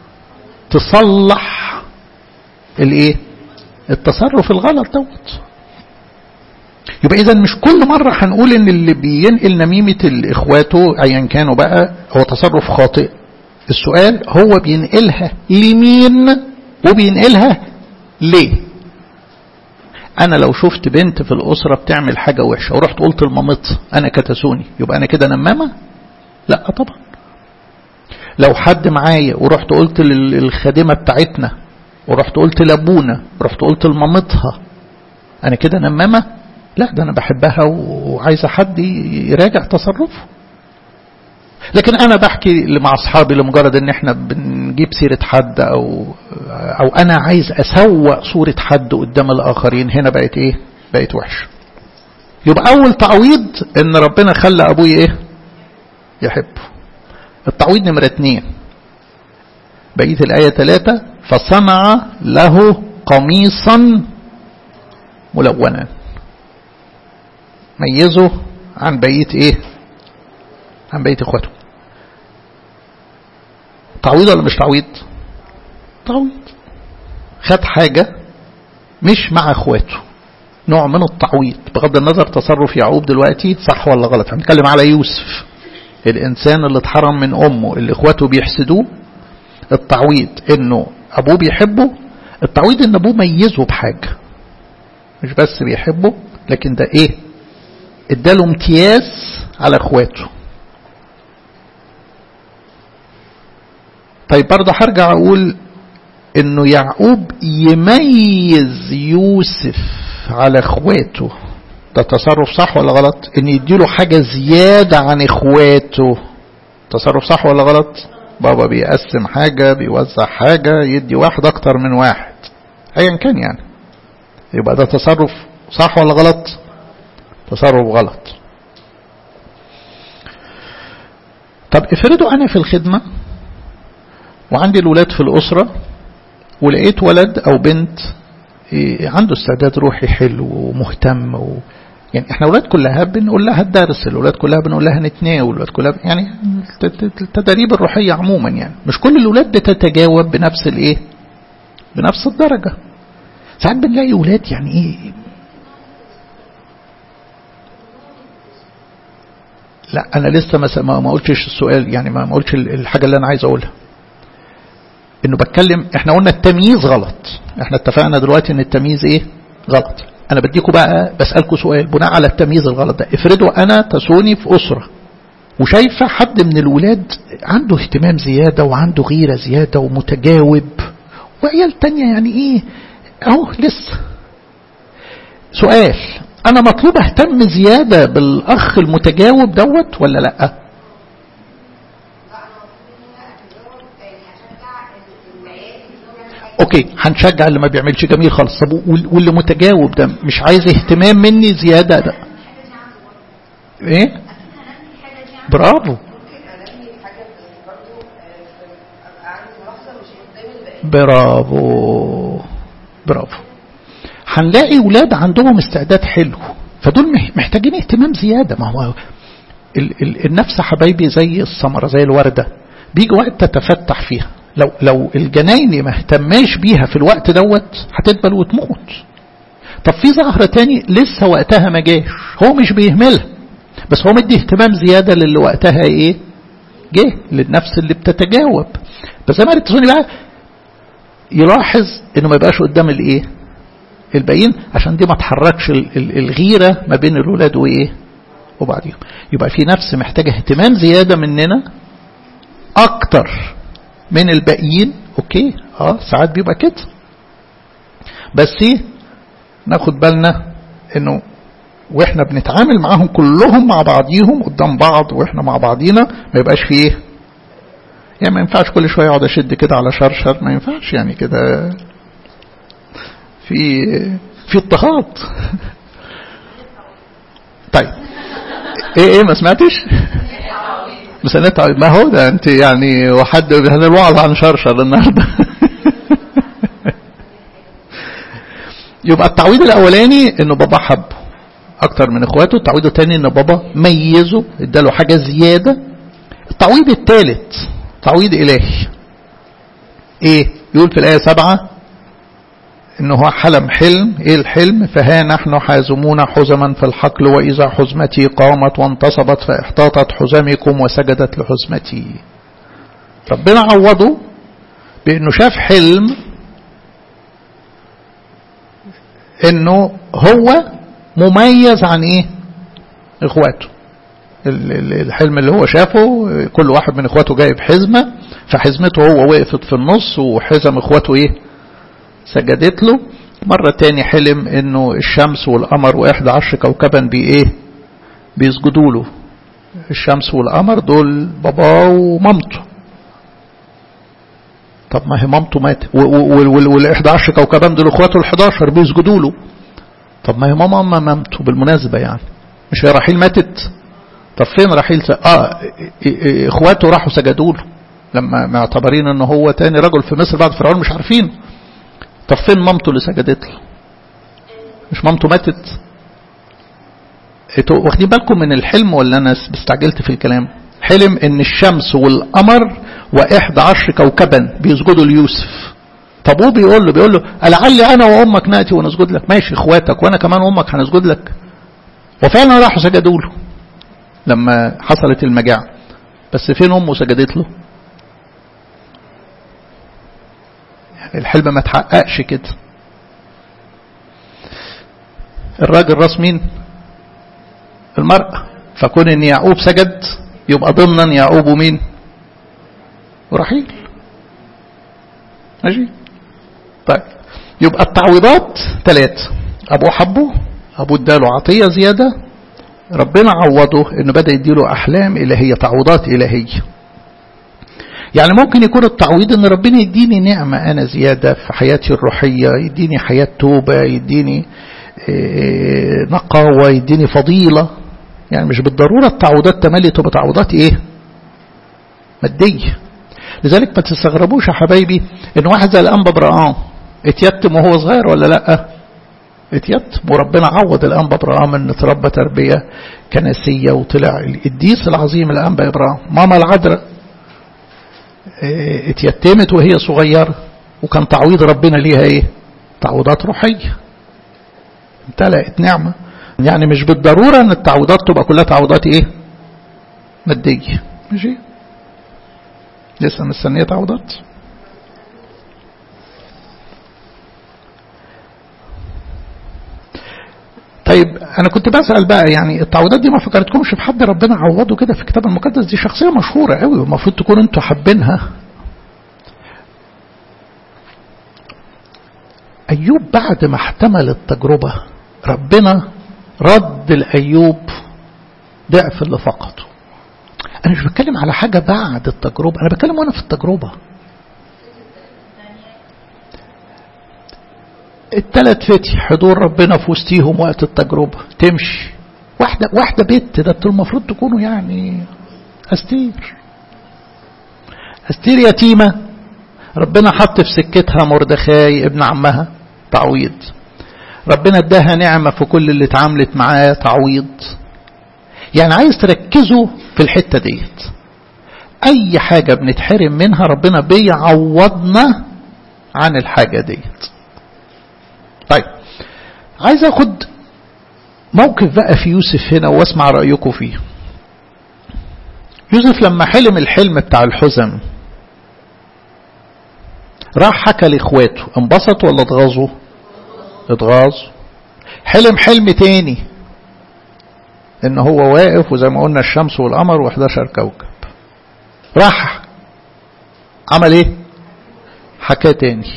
S1: تصلح الايه التصرف الغلط دوت يبقى اذا مش كل مرة هنقول ان اللي بينقل نميمة اخواته ايا كانوا بقى هو تصرف خاطئ السؤال هو بينقلها لمين وبينقلها ليه انا لو شفت بنت في الاسرة بتعمل حاجة وحشة ورحت قلت لمامتها انا كتسوني يبقى انا كده نمامة لا طبعا لو حد معايا ورحت قلت للخادمة بتاعتنا ورحت قلت لابونا ورحت قلت لمامتها انا كده نمامة لا ده انا بحبها وعايزة حد يراجع تصرفه لكن انا بحكي مع اصحابي لمجرد ان احنا بنجيب سيرة حد او او انا عايز اسوق صورة حد قدام الاخرين هنا بقت ايه بقت وحش يبقى اول تعويض ان ربنا خلى ابوي ايه يحبه التعويض نمرة اتنين بقية الآية ثلاثة فصنع له قميصا ملونا ميزه عن بقية ايه عن بقية اخواته تعويض ولا مش تعويض تعويض خد حاجة مش مع اخواته نوع من التعويض بغض النظر تصرف يعقوب دلوقتي صح ولا غلط هنتكلم على يوسف الإنسان اللي اتحرم من أمه اللي إخواته بيحسدوه التعويض إنه أبوه بيحبه التعويض إن أبوه ميزه بحاجة مش بس بيحبه لكن ده إيه اداله امتياز على إخواته طيب برضه هرجع أقول إنه يعقوب يميز يوسف على إخواته ده تصرف صح ولا غلط ان يديله حاجة زيادة عن اخواته تصرف صح ولا غلط بابا بيقسم حاجة بيوزع حاجة يدي واحد اكتر من واحد ايا كان يعني يبقى ده تصرف صح ولا غلط تصرف غلط طب افرضوا أنا في الخدمة وعندي الولاد في الأسرة ولقيت ولد أو بنت عنده استعداد روحي حلو ومهتم و... يعني احنا اولاد كلها بنقول لها الدرس الاولاد كلها بنقول لها نتناول الاولاد كلها يعني التدريب الروحيه عموما يعني مش كل الاولاد بتتجاوب بنفس الايه بنفس الدرجه ساعات بنلاقي اولاد يعني ايه لا انا لسه ما ما قلتش السؤال يعني ما قلتش الحاجه اللي انا عايز اقولها انه بتكلم احنا قلنا التمييز غلط احنا اتفقنا دلوقتي ان التمييز ايه غلط انا بديكم بقى بسالكم سؤال بناء على التمييز الغلط ده افرضوا انا تسوني في اسره وشايفه حد من الولاد عنده اهتمام زياده وعنده غيره زياده ومتجاوب وعيال تانية يعني ايه اهو لسه سؤال انا مطلوب اهتم زياده بالاخ المتجاوب دوت ولا لا اوكي هنشجع اللي ما بيعملش جميل خالص طب واللي متجاوب ده مش عايز اهتمام مني زياده ده ايه برافو برافو برافو هنلاقي ولاد عندهم استعداد حلو فدول محتاجين اهتمام زياده ما هو ال ال النفس حبايبي زي الثمره زي الورده بيجي وقت تتفتح فيها لو لو الجناين ما اهتماش بيها في الوقت دوت هتدبل وتموت طب في زهرة تاني لسه وقتها ما جاش هو مش بيهملها بس هو مدي اهتمام زيادة للي وقتها ايه جه للنفس اللي بتتجاوب بس زي ما التسوني بقى يلاحظ انه ما يبقاش قدام الايه الباقيين عشان دي ما تحركش الغيرة ما بين الولاد وايه وبعضهم يبقى في نفس محتاجة اهتمام زيادة مننا اكتر من الباقيين اوكي اه ساعات بيبقى كده بس ايه ناخد بالنا انه واحنا بنتعامل معاهم كلهم مع بعضيهم قدام بعض واحنا مع بعضينا ما يبقاش في ايه يعني ما ينفعش كل شويه اقعد اشد كده على شرشر ما ينفعش يعني كده في في اضطهاد طيب ايه ايه ما سمعتش بس نتعب ما هو ده انت يعني وحد هنوعظ عن شرشر النهارده يبقى التعويض الاولاني انه بابا حبه اكتر من اخواته التعويض الثاني ان بابا ميزه اداله حاجه زياده التعويض الثالث تعويض الهي ايه يقول في الايه سبعة انه هو حلم حلم ايه الحلم فها نحن حازمون حزما في الحقل واذا حزمتي قامت وانتصبت فاحتاطت حزمكم وسجدت لحزمتي ربنا عوضه بانه شاف حلم انه هو مميز عن ايه اخواته الحلم اللي هو شافه كل واحد من اخواته جايب حزمه فحزمته هو وقفت في النص وحزم اخواته ايه سجدت له مرة تاني حلم انه الشمس والقمر واحد عشر كوكبا بي ايه بيسجدوا له الشمس والقمر دول باباه ومامته طب ما هي مامته ماتت وال 11 كوكبا دول اخواته ال 11 بيسجدوا له طب ما هي ماما ما مامته بالمناسبة يعني مش هي رحيل ماتت طب فين رحيل س... اه اخواته راحوا سجدوا له لما معتبرين ان هو تاني رجل في مصر بعد فرعون مش عارفين طب فين مامته اللي سجدت له مش مامته ماتت انتوا واخدين بالكم من الحلم ولا انا استعجلت في الكلام حلم ان الشمس والقمر واحد عشر كوكبا بيسجدوا ليوسف طب هو بيقول له بيقول له لعلي انا وامك ناتي ونسجد لك ماشي اخواتك وانا كمان امك هنسجد لك وفعلا راحوا سجدوا له لما حصلت المجاعة بس فين امه سجدت له يعني الحلم ما تحققش كده الراجل راس مين المرأة فكون ان يعقوب سجد يبقى ضمنا يعقوب ومين ورحيل ماشي طيب يبقى التعويضات ثلاثة ابوه حبه ابوه اداله عطية زيادة ربنا عوضه انه بدأ يديله احلام الهية تعويضات الهية يعني ممكن يكون التعويض ان ربنا يديني نعمة انا زيادة في حياتي الروحية يديني حياة توبة يديني نقاوة يديني فضيلة يعني مش بالضرورة التعويضات تملي تبقى تعويضات ايه مادية لذلك ما تستغربوش يا حبايبي ان واحد زي الانبا برقام اتيتم وهو صغير ولا لا اتيتم وربنا عوض الانبا برقام ان تربى تربية كنسية وطلع القديس العظيم الانبا ابراهيم ماما العذراء اتيتمت وهي صغيرة وكان تعويض ربنا ليها ايه تعويضات روحية امتلأت نعمة يعني مش بالضرورة ان التعويضات تبقى كلها تعويضات ايه مادية ماشي لسه مستنية تعويضات طيب انا كنت بسأل بقى يعني التعويضات دي ما فكرتكمش بحد ربنا عوضه كده في الكتاب المقدس دي شخصية مشهورة قوي والمفروض تكونوا انتوا حابينها ايوب بعد ما احتمل التجربة ربنا رد لأيوب ضعف اللي فقده انا مش بتكلم على حاجة بعد التجربة انا بتكلم وانا في التجربة التلات فتي حضور ربنا في وسطيهم وقت التجربة تمشي واحدة واحدة بنت ده انتوا المفروض تكونوا يعني أستير أستير يتيمة ربنا حط في سكتها مردخاي ابن عمها تعويض ربنا اداها نعمة في كل اللي اتعاملت معاه تعويض يعني عايز تركزوا في الحتة ديت أي حاجة بنتحرم منها ربنا بيعوضنا عن الحاجة ديت طيب عايز اخد موقف بقى في يوسف هنا واسمع رأيكم فيه يوسف لما حلم الحلم بتاع الحزن راح حكى لاخواته انبسطوا ولا اتغاظوا اتغاظوا حلم حلم تاني ان هو واقف وزي ما قلنا الشمس والقمر و11 كوكب راح عمل ايه حكى تاني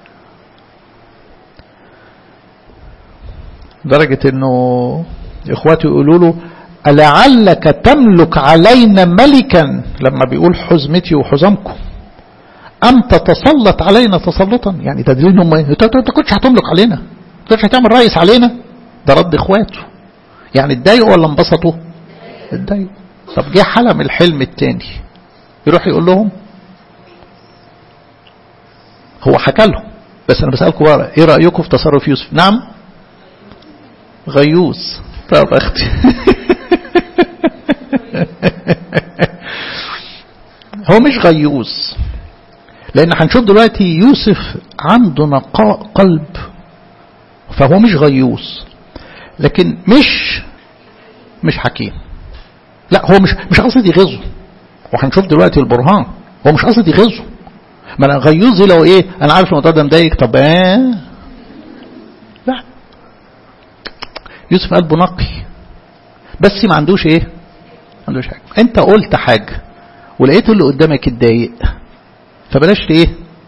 S1: لدرجة انه اخواتي يقولوا له ألعلك تملك علينا ملكا لما بيقول حزمتي وحزمكم أم تتسلط علينا تسلطا يعني تدرين هم انت انت كنتش هتملك علينا انت كنتش هتعمل رئيس علينا ده رد اخواته يعني اتضايقوا ولا انبسطوا اتضايقوا طب جه حلم الحلم التاني يروح يقول لهم هو حكى لهم بس انا بسألكم بقى ايه رأيكم في تصرف يوسف نعم غيوز طب اختي هو مش غيوز لان هنشوف دلوقتي يوسف عنده نقاء قلب فهو مش غيوز لكن مش مش حكيم لا هو مش مش قصد يغزه وهنشوف دلوقتي البرهان هو مش قصد يغزه ما انا غيوز لو ايه انا عارف الموضوع ده مضايق طب ايه لا يوسف قلبه نقي بس ما عندوش ايه ما عندوش حاجه انت قلت حاجه ولقيت اللي قدامك اتضايق فبلاش ايه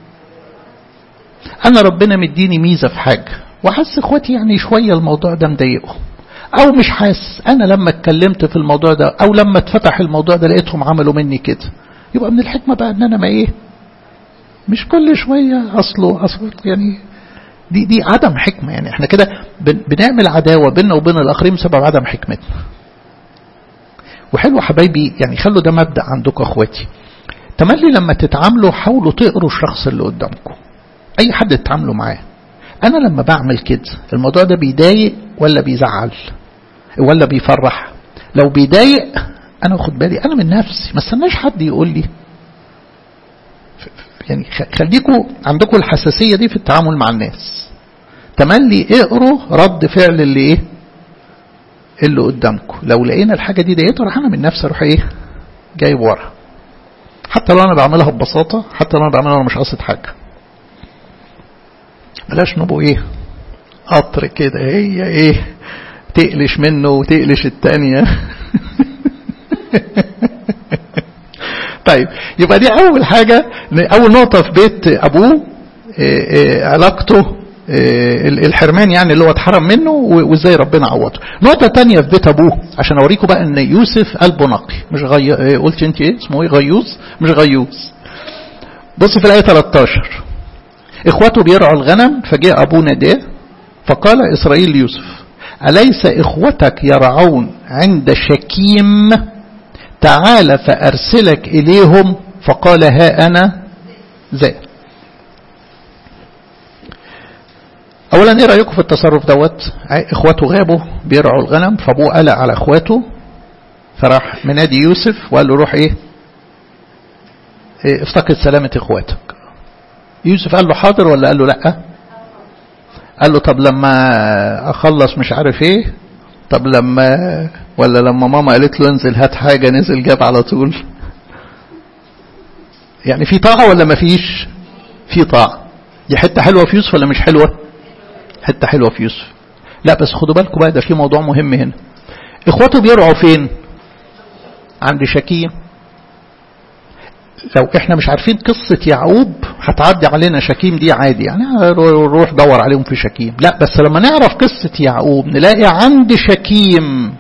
S1: انا ربنا مديني ميزه في حاجه وحس اخواتي يعني شويه الموضوع ده مضايقهم او مش حاسس انا لما اتكلمت في الموضوع ده او لما اتفتح الموضوع ده لقيتهم عملوا مني كده يبقى من الحكمه بقى ان انا ما ايه مش كل شويه اصله اصله يعني دي دي عدم حكمة يعني احنا كده بنعمل عداوة بيننا وبين الآخرين بسبب عدم حكمتنا وحلو حبايبي يعني خلوا ده مبدأ عندكم اخواتي تملي لما تتعاملوا حاولوا تقروا الشخص اللي قدامكم اي حد تتعاملوا معاه انا لما بعمل كده الموضوع ده بيضايق ولا بيزعل ولا بيفرح لو بيضايق انا اخد بالي انا من نفسي ما استناش حد يقول لي يعني خليكوا عندكم الحساسية دي في التعامل مع الناس تملي اقروا رد فعل اللي ايه اللي قدامكم لو لقينا الحاجة دي ضايقته راح انا من نفسي اروح ايه جايب ورا حتى لو انا بعملها ببساطة حتى لو انا بعملها وانا مش قاصد حاجة بلاش نبقوا ايه قطر كده هي ايه تقلش منه وتقلش التانية طيب يبقى دي أول حاجة أول نقطة في بيت أبوه علاقته الحرمان يعني اللي هو اتحرم منه وازاي ربنا عوضه نقطة تانية في بيت أبوه عشان أوريكم بقى إن يوسف قلبه نقي مش غي... قلت أنت إيه اسمه إيه غيوز مش غيوز بص في الآية 13 إخوته بيرعوا الغنم فجاء أبوه ناداه فقال إسرائيل ليوسف أليس إخوتك يرعون عند شكيم تعال فأرسلك إليهم فقال ها أنا ذا أولا إيه رأيكم في التصرف دوت إخواته غابوا بيرعوا الغنم فأبوه قلق على إخواته فراح منادي يوسف وقال له روح إيه, إيه افتقد سلامة إخواتك يوسف قال له حاضر ولا قال له لأ قال له طب لما أخلص مش عارف إيه طب لما ولا لما ماما قالت له انزل هات حاجة نزل جاب على طول يعني في طاعة ولا ما فيش في طاعة دي حتة حلوة في يوسف ولا مش حلوة حتة حلوة في يوسف لا بس خدوا بالكم بقى ده في موضوع مهم هنا اخواته بيرعوا فين عند شكيم لو احنا مش عارفين قصة يعقوب هتعدي علينا شكيم دي عادي يعني روح دور عليهم في شكيم لا بس لما نعرف قصة يعقوب نلاقي عند شكيم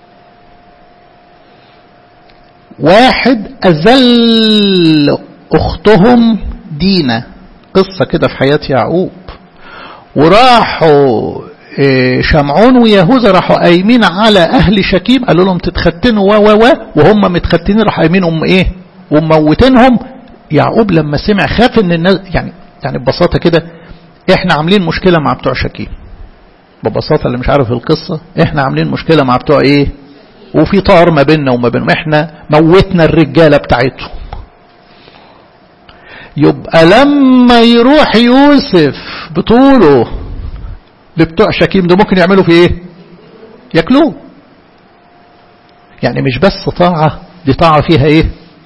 S1: واحد أذل أختهم دينا قصة كده في حياة يعقوب وراحوا شمعون ويهوذا راحوا قايمين على أهل شكيم قالوا لهم تتختنوا و و و وهم متختنين راحوا قايمين أم إيه وموتينهم يعقوب لما سمع خاف ان الناس يعني يعني ببساطه كده احنا عاملين مشكله مع بتوع شكيم ببساطه اللي مش عارف القصه احنا عاملين مشكله مع بتوع ايه وفي طار ما بيننا وما بينهم احنا موتنا الرجاله بتاعتهم يبقى لما يروح يوسف بطوله لبتوع شكيم ده ممكن يعملوا في ايه ياكلوه يعني مش بس طاعه دي طاعه فيها ايه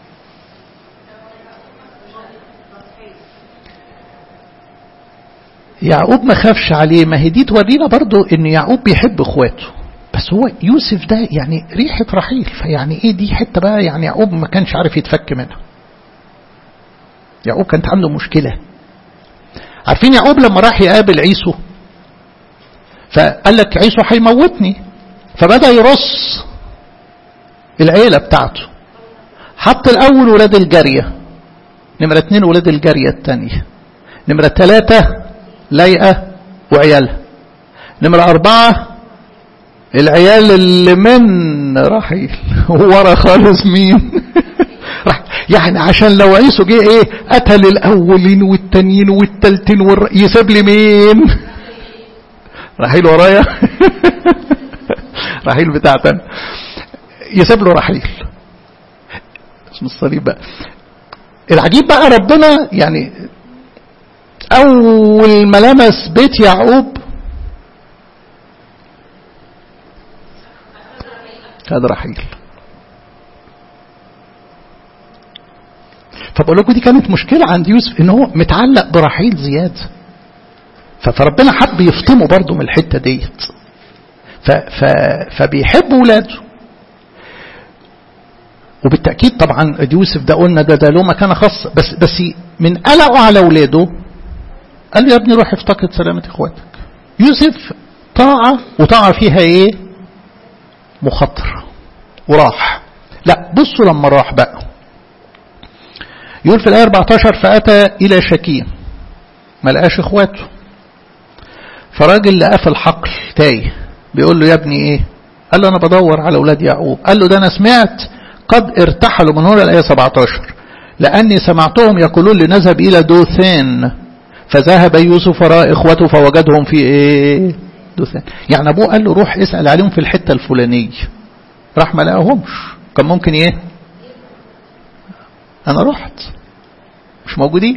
S1: يعقوب ما خافش عليه ما هي دي تورينا برضو ان يعقوب بيحب اخواته بس هو يوسف ده يعني ريحة رحيل فيعني ايه دي حتة بقى يعني يعقوب ما كانش عارف يتفك منها يعقوب كانت عنده مشكلة عارفين يعقوب لما راح يقابل عيسو فقال لك عيسو هيموتني فبدأ يرص العيلة بتاعته حط الأول ولاد الجارية نمرة اتنين ولاد الجارية التانية نمرة ثلاثة لايقة وعيالها نمرة أربعة العيال اللي من رحيل ورا خالص مين يعني عشان لو عيسو جه ايه قتل الاولين والتانيين والتالتين والر... يسيب لي مين رحيل ورايا رحيل بتاعتنا يسيب له رحيل اسم الصليب بقى العجيب بقى ربنا يعني أول ما لمس بيت يعقوب هذا رحيل فبقول لكم دي كانت مشكلة عند يوسف ان هو متعلق برحيل زيادة فربنا حب يفطمه برضه من الحتة ديت ف ف فبيحب ولاده وبالتأكيد طبعا يوسف ده قلنا ده ده له مكانة خاصة بس بس من قلقه على ولاده قال له يا ابني روح افتقد سلامة اخواتك يوسف طاعة وطاعة فيها ايه مخاطرة وراح لا بصوا لما راح بقى يقول في الآية 14 فأتى إلى شكيم ما لقاش اخواته فراجل لقاه في الحقل تايه بيقول له يا ابني ايه قال له انا بدور على اولاد يعقوب قال له ده انا سمعت قد ارتحلوا من هنا الآية 17 لأني سمعتهم يقولون لنذهب إلى دوثان فذهب يوسف وراء إخوته فوجدهم في إيه دوثان يعني أبوه قال له روح اسأل عليهم في الحتة الفلانية راح ما لقاهمش كان ممكن إيه أنا رحت مش موجودين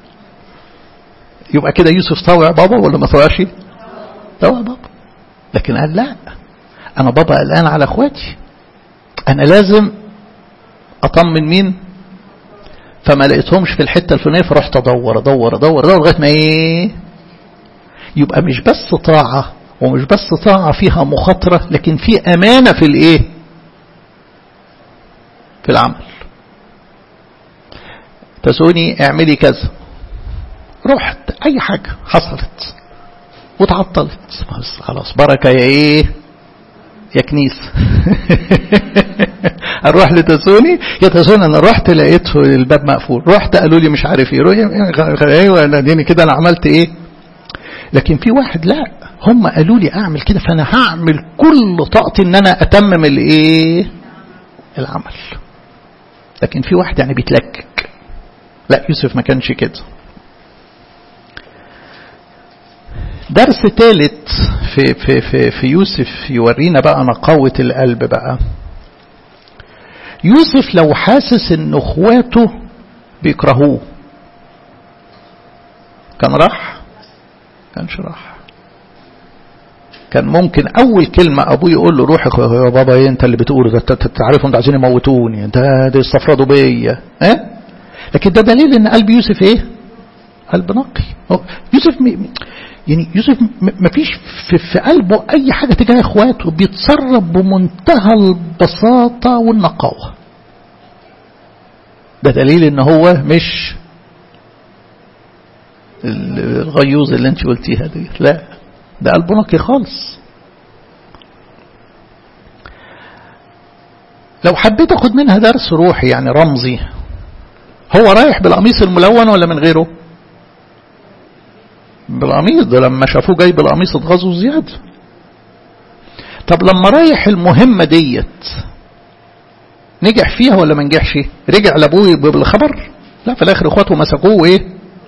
S1: يبقى كده يوسف طوع بابا ولا ما طوعش طوع بابا لكن قال لا أنا بابا قلقان على إخواتي أنا لازم أطمن مين فما لقيتهمش في الحتة الفلانية فرحت أدور أدور أدور أدور لغاية ما إيه يبقى مش بس طاعة ومش بس طاعة فيها مخاطرة لكن في أمانة في الإيه في العمل تسوني اعملي كذا رحت أي حاجة حصلت وتعطلت بس خلاص بركة يا إيه يا كنيسة اروح لتسوني يا تسوني انا رحت لقيته الباب مقفول رحت قالوا لي مش عارف ايه ايوه انا ديني كده انا عملت ايه لكن في واحد لا هم قالوا لي اعمل كده فانا هعمل كل طاقتي ان انا اتمم الايه العمل لكن في واحد يعني بيتلكك لا يوسف ما كانش كده درس ثالث في, في, في, في يوسف يورينا بقى نقاوة القلب بقى يوسف لو حاسس ان اخواته بيكرهوه كان راح كانش راح كان ممكن اول كلمة ابوه يقول له روح يا بابا ايه انت اللي بتقوله ده تعرفهم ده عايزين يموتوني انت ده يستفردوا بيا اه لكن ده دليل ان قلب يوسف ايه قلب نقي يوسف م... يعني يوسف ما فيش في, في قلبه اي حاجة تجاه اخواته بيتصرف بمنتهى البساطة والنقاوة ده دليل ان هو مش الغيوز اللي انت قلتيها دي لا ده قلبه نقي خالص لو حبيت اخد منها درس روحي يعني رمزي هو رايح بالقميص الملون ولا من غيره بالقميص ده لما شافوه جاي بالقميص اتغاظوا زيادة طب لما رايح المهمة ديت نجح فيها ولا ما نجحش رجع لابوه بالخبر لا في الاخر اخواته مسكوه وايه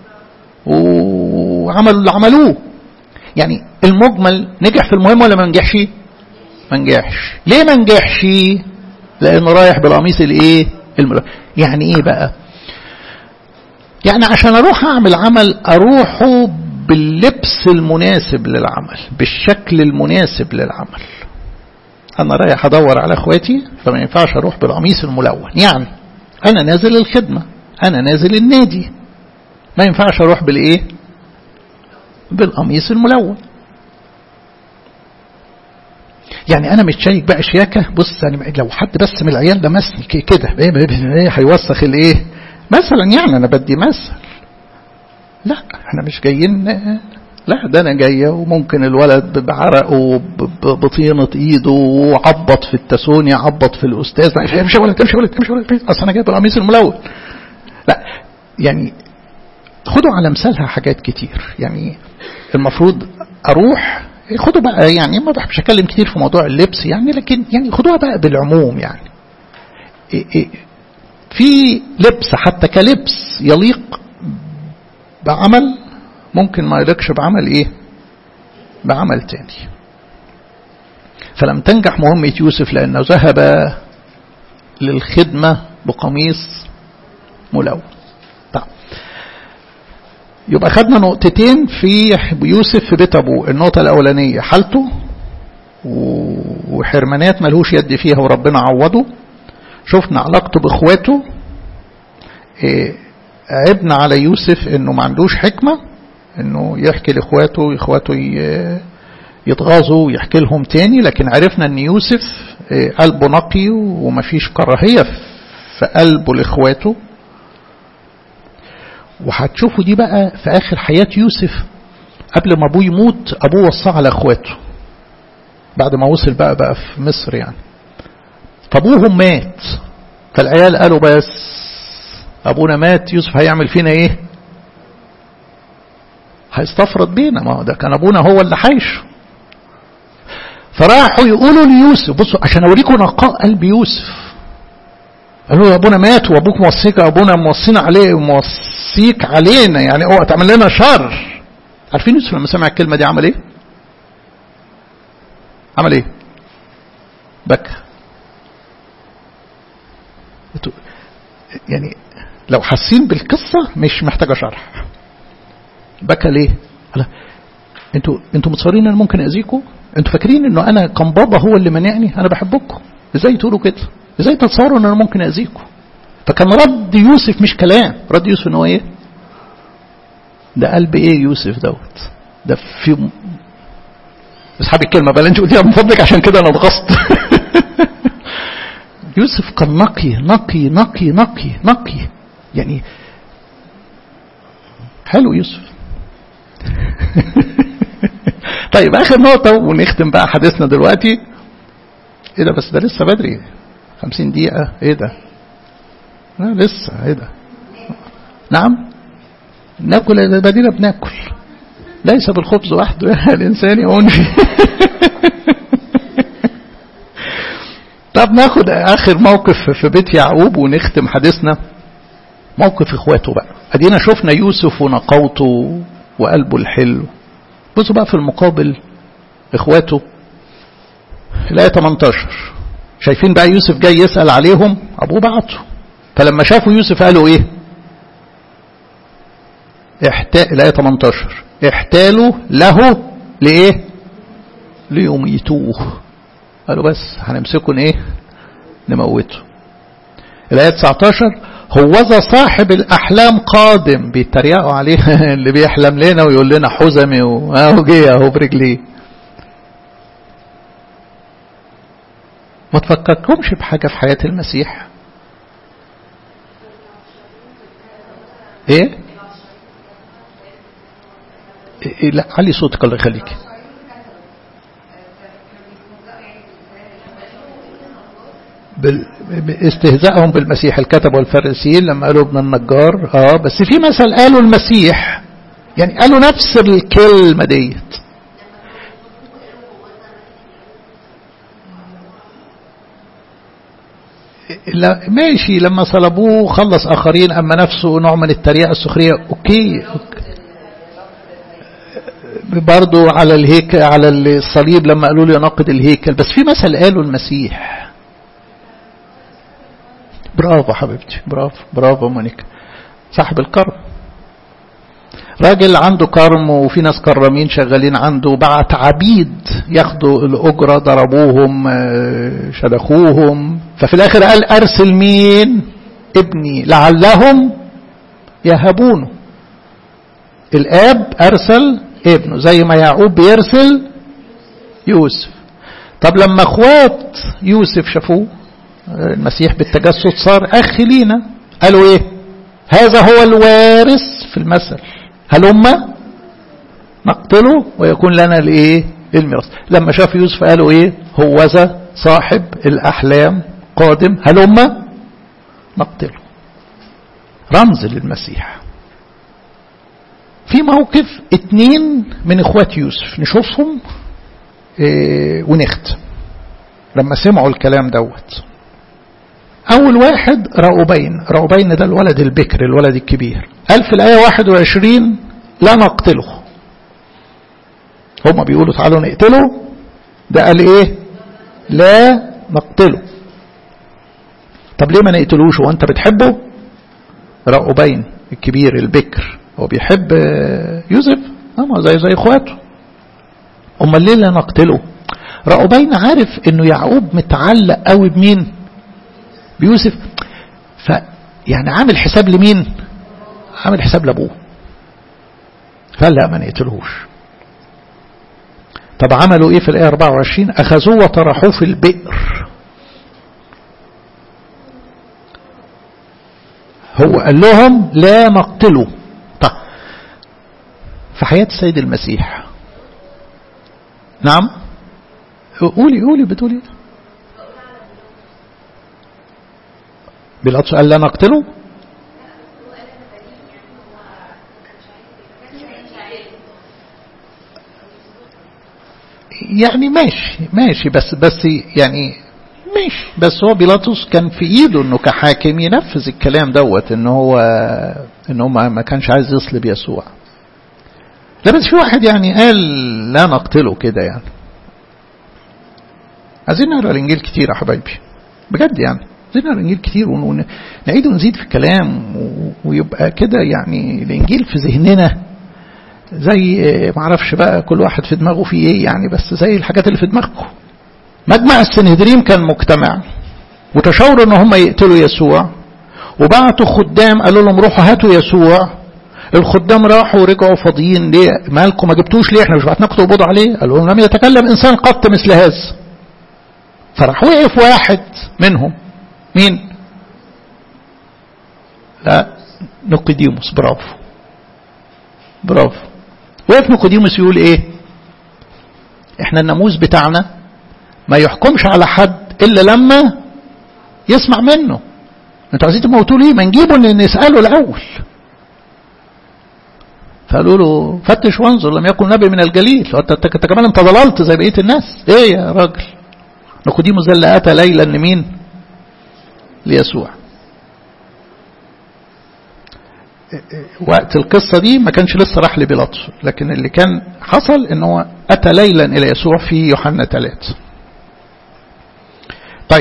S1: وعملوا اللي عملوه يعني المجمل نجح في المهمة ولا ما نجحش ما نجحش ليه ما نجحش لانه رايح بالقميص الايه الملون يعني ايه بقى يعني عشان اروح اعمل عمل اروحه باللبس المناسب للعمل بالشكل المناسب للعمل انا رايح ادور على اخواتي فما ينفعش اروح بالقميص الملون يعني انا نازل الخدمة انا نازل النادي ما ينفعش اروح بالايه بالقميص الملون يعني انا مش شايك بقى شياكة بص يعني لو حد بس من العيال ده مسني كده ايه هيوسخ الايه مثلا يعني انا بدي مثل لا احنا مش جايين لا ده انا جاية وممكن الولد بعرقه بطينة ايده وعبط في التسوني عبط في الاستاذ لا مش ولد مش ولد مش ولد اصل انا جايب القميص الملون لا يعني خدوا على مثالها حاجات كتير يعني المفروض اروح خدوا بقى يعني ما بحبش اتكلم كتير في موضوع اللبس يعني لكن يعني خدوها بقى بالعموم يعني إيه إيه في لبس حتى كلبس يليق بعمل ممكن ما يليقش بعمل ايه بعمل تاني فلم تنجح مهمة يوسف لأنه ذهب للخدمة بقميص ملون طيب يبقى خدنا نقطتين في يوسف في بيت أبوه النقطة الأولانية حالته وحرمانات ملهوش يد فيها وربنا عوضه شفنا علاقته بإخواته إيه عبنا على يوسف انه ما عندوش حكمة انه يحكي لاخواته اخواته يتغاظوا ويحكي لهم تاني لكن عرفنا ان يوسف قلبه نقي ومفيش كراهية في قلبه لاخواته وهتشوفوا دي بقى في اخر حياة يوسف قبل ما ابوه يموت ابوه وصى على اخواته بعد ما وصل بقى بقى في مصر يعني فابوهم مات فالعيال قالوا بس ابونا مات يوسف هيعمل فينا ايه هيستفرد بينا ما هو ده كان ابونا هو اللي حيش فراحوا يقولوا ليوسف بصوا عشان اوريكم نقاء قلب يوسف قالوا يا ابونا مات وابوك موصيك ابونا موصينا عليه موصيك علينا يعني اوعى تعمل لنا شر عارفين يوسف لما سمع الكلمه دي عمل ايه عمل ايه بكى يعني لو حاسين بالقصة مش محتاجة شرح بكى ليه لا انتوا انتوا متصورين ان انا ممكن اذيكم انتوا فاكرين انه انا كان بابا هو اللي منعني انا بحبكم ازاي تقولوا كده ازاي تتصوروا ان انا ممكن اذيكم فكان رد يوسف مش كلام رد يوسف ان هو ايه ده قلب ايه يوسف دوت ده في اصحاب الكلمه بقى انت قلتيها من فضلك عشان كده انا اتغصت يوسف كان نقي نقي نقي نقي نقي يعني حلو يوسف طيب اخر نقطة ونختم بقى حديثنا دلوقتي ايه ده بس ده لسه بدري خمسين دقيقة ايه ده لا لسه ايه ده نعم ناكل بدينا بناكل ليس بالخبز وحده الانسان يعون طب ناخد اخر موقف في بيت يعقوب ونختم حديثنا موقف اخواته بقى ادينا شفنا يوسف ونقوته وقلبه الحلو بصوا بقى في المقابل اخواته الآية 18 شايفين بقى يوسف جاي يسأل عليهم أبوه بعته فلما شافوا يوسف قالوا إيه احتا... الآية 18 احتالوا له لإيه ليميتوه قالوا بس هنمسكه إيه نموته الآية 19 هوذا صاحب الأحلام قادم بيتريقوا عليه اللي بيحلم لنا ويقول لنا حزمي وأهو جه أهو برجليه ما تفكركمش بحاجة في حياة المسيح ايه إيه لا علي صوتك الله يخليك استهزائهم بالمسيح الكتب والفارسيين لما قالوا ابن النجار اه بس في مثل قالوا المسيح يعني قالوا نفس الكلمة ديت لا ماشي لما صلبوه خلص آخرين أما نفسه نوع من التريقة السخرية أوكي, أوكي. برضو على الهيكل على الصليب لما قالوا له يناقض الهيكل بس في مثل قالوا المسيح برافو حبيبتي برافو برافو مونيكا صاحب الكرم راجل عنده كرم وفي ناس كرمين شغالين عنده بعت عبيد ياخدوا الأجرة ضربوهم شدخوهم ففي الآخر قال أرسل مين ابني لعلهم يهبونه الآب أرسل ابنه زي ما يعقوب بيرسل يوسف طب لما اخوات يوسف شافوه المسيح بالتجسد صار أخ لينا قالوا ايه هذا هو الوارث في المثل هلما نقتله ويكون لنا الايه الميراث لما شاف يوسف قالوا ايه هوذا صاحب الاحلام قادم هلما نقتله رمز للمسيح في موقف اتنين من اخوات يوسف نشوفهم اه ونختم لما سمعوا الكلام دوت أول واحد رأوبين رأوبين ده الولد البكر الولد الكبير قال في الآية 21 لا نقتله هما بيقولوا تعالوا نقتله ده قال إيه لا نقتله طب ليه ما نقتلوش وانت بتحبه رأوبين الكبير البكر هو بيحب يوسف اما زي زي اخواته امال ليه لا نقتله رأوبين عارف انه يعقوب متعلق قوي بمين بيوسف ف يعني عامل حساب لمين عامل حساب لابوه قال لا ما نقتلهوش طب عملوا ايه في الايه 24 اخذوه وطرحوه في البئر هو قال لهم لا نقتلوا طب في حياة السيد المسيح نعم قولي قولي بتقولي بيلاطس قال لا نقتله يعني ماشي ماشي بس بس يعني ماشي بس هو بيلاطس كان في ايده انه كحاكم ينفذ الكلام دوت ان هو ان هو ما كانش عايز يصلب يسوع لا بس في واحد يعني قال لا نقتله كده يعني عايزين نقرا الانجيل كتير يا حبايبي بجد يعني عايزين نقرا الانجيل كتير ونعيد ونزيد في الكلام ويبقى كده يعني الانجيل في ذهننا زي ما اعرفش بقى كل واحد في دماغه في ايه يعني بس زي الحاجات اللي في دماغكم مجمع السنهدريم كان مجتمع وتشاوروا ان هم يقتلوا يسوع وبعتوا خدام قالوا لهم روحوا هاتوا يسوع الخدام راحوا ورجعوا فاضيين ليه مالكم ما جبتوش ليه احنا مش بعتناكم تقبضوا عليه قالوا لهم لم يتكلم انسان قط مثل هذا فراح وقف واحد منهم مين لا نقديموس برافو برافو وقف نقديموس يقول ايه احنا الناموس بتاعنا ما يحكمش على حد الا لما يسمع منه انتوا عايزين تموتوه ليه ما نجيبه نساله الاول فقالوا له فتش وانظر لم يكن نبي من الجليل انت كمان انت ضللت زي بقيه الناس ايه يا راجل نيقوديموس ده اللي أتى ليلا لمين ليسوع وقت القصة دي ما كانش لسه راح لبيلاطس لكن اللي كان حصل ان هو أتى ليلا إلى يسوع في يوحنا 3 طيب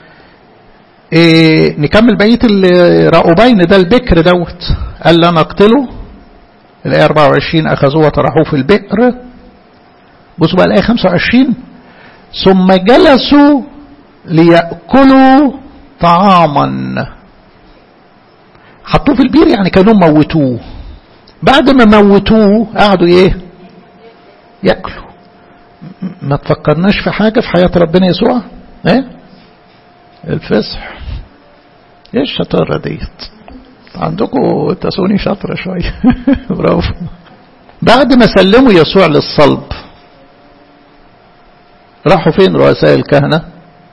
S1: إيه نكمل بقية الرأوبين ده البكر دوت قال لا نقتله الآية 24 أخذوه وطرحوه في البئر بصوا بقى الآية 25 ثم جلسوا ليأكلوا طعاما حطوه في البير يعني كانوا موتوه بعد ما موتوه قعدوا ايه ياكلوا ما تفكرناش في حاجة في حياة ربنا يسوع ايه الفسح ايه الشطارة ديت عندكم تسوني شاطرة شوية برافو بعد ما سلموا يسوع للصلب راحوا فين رؤساء الكهنة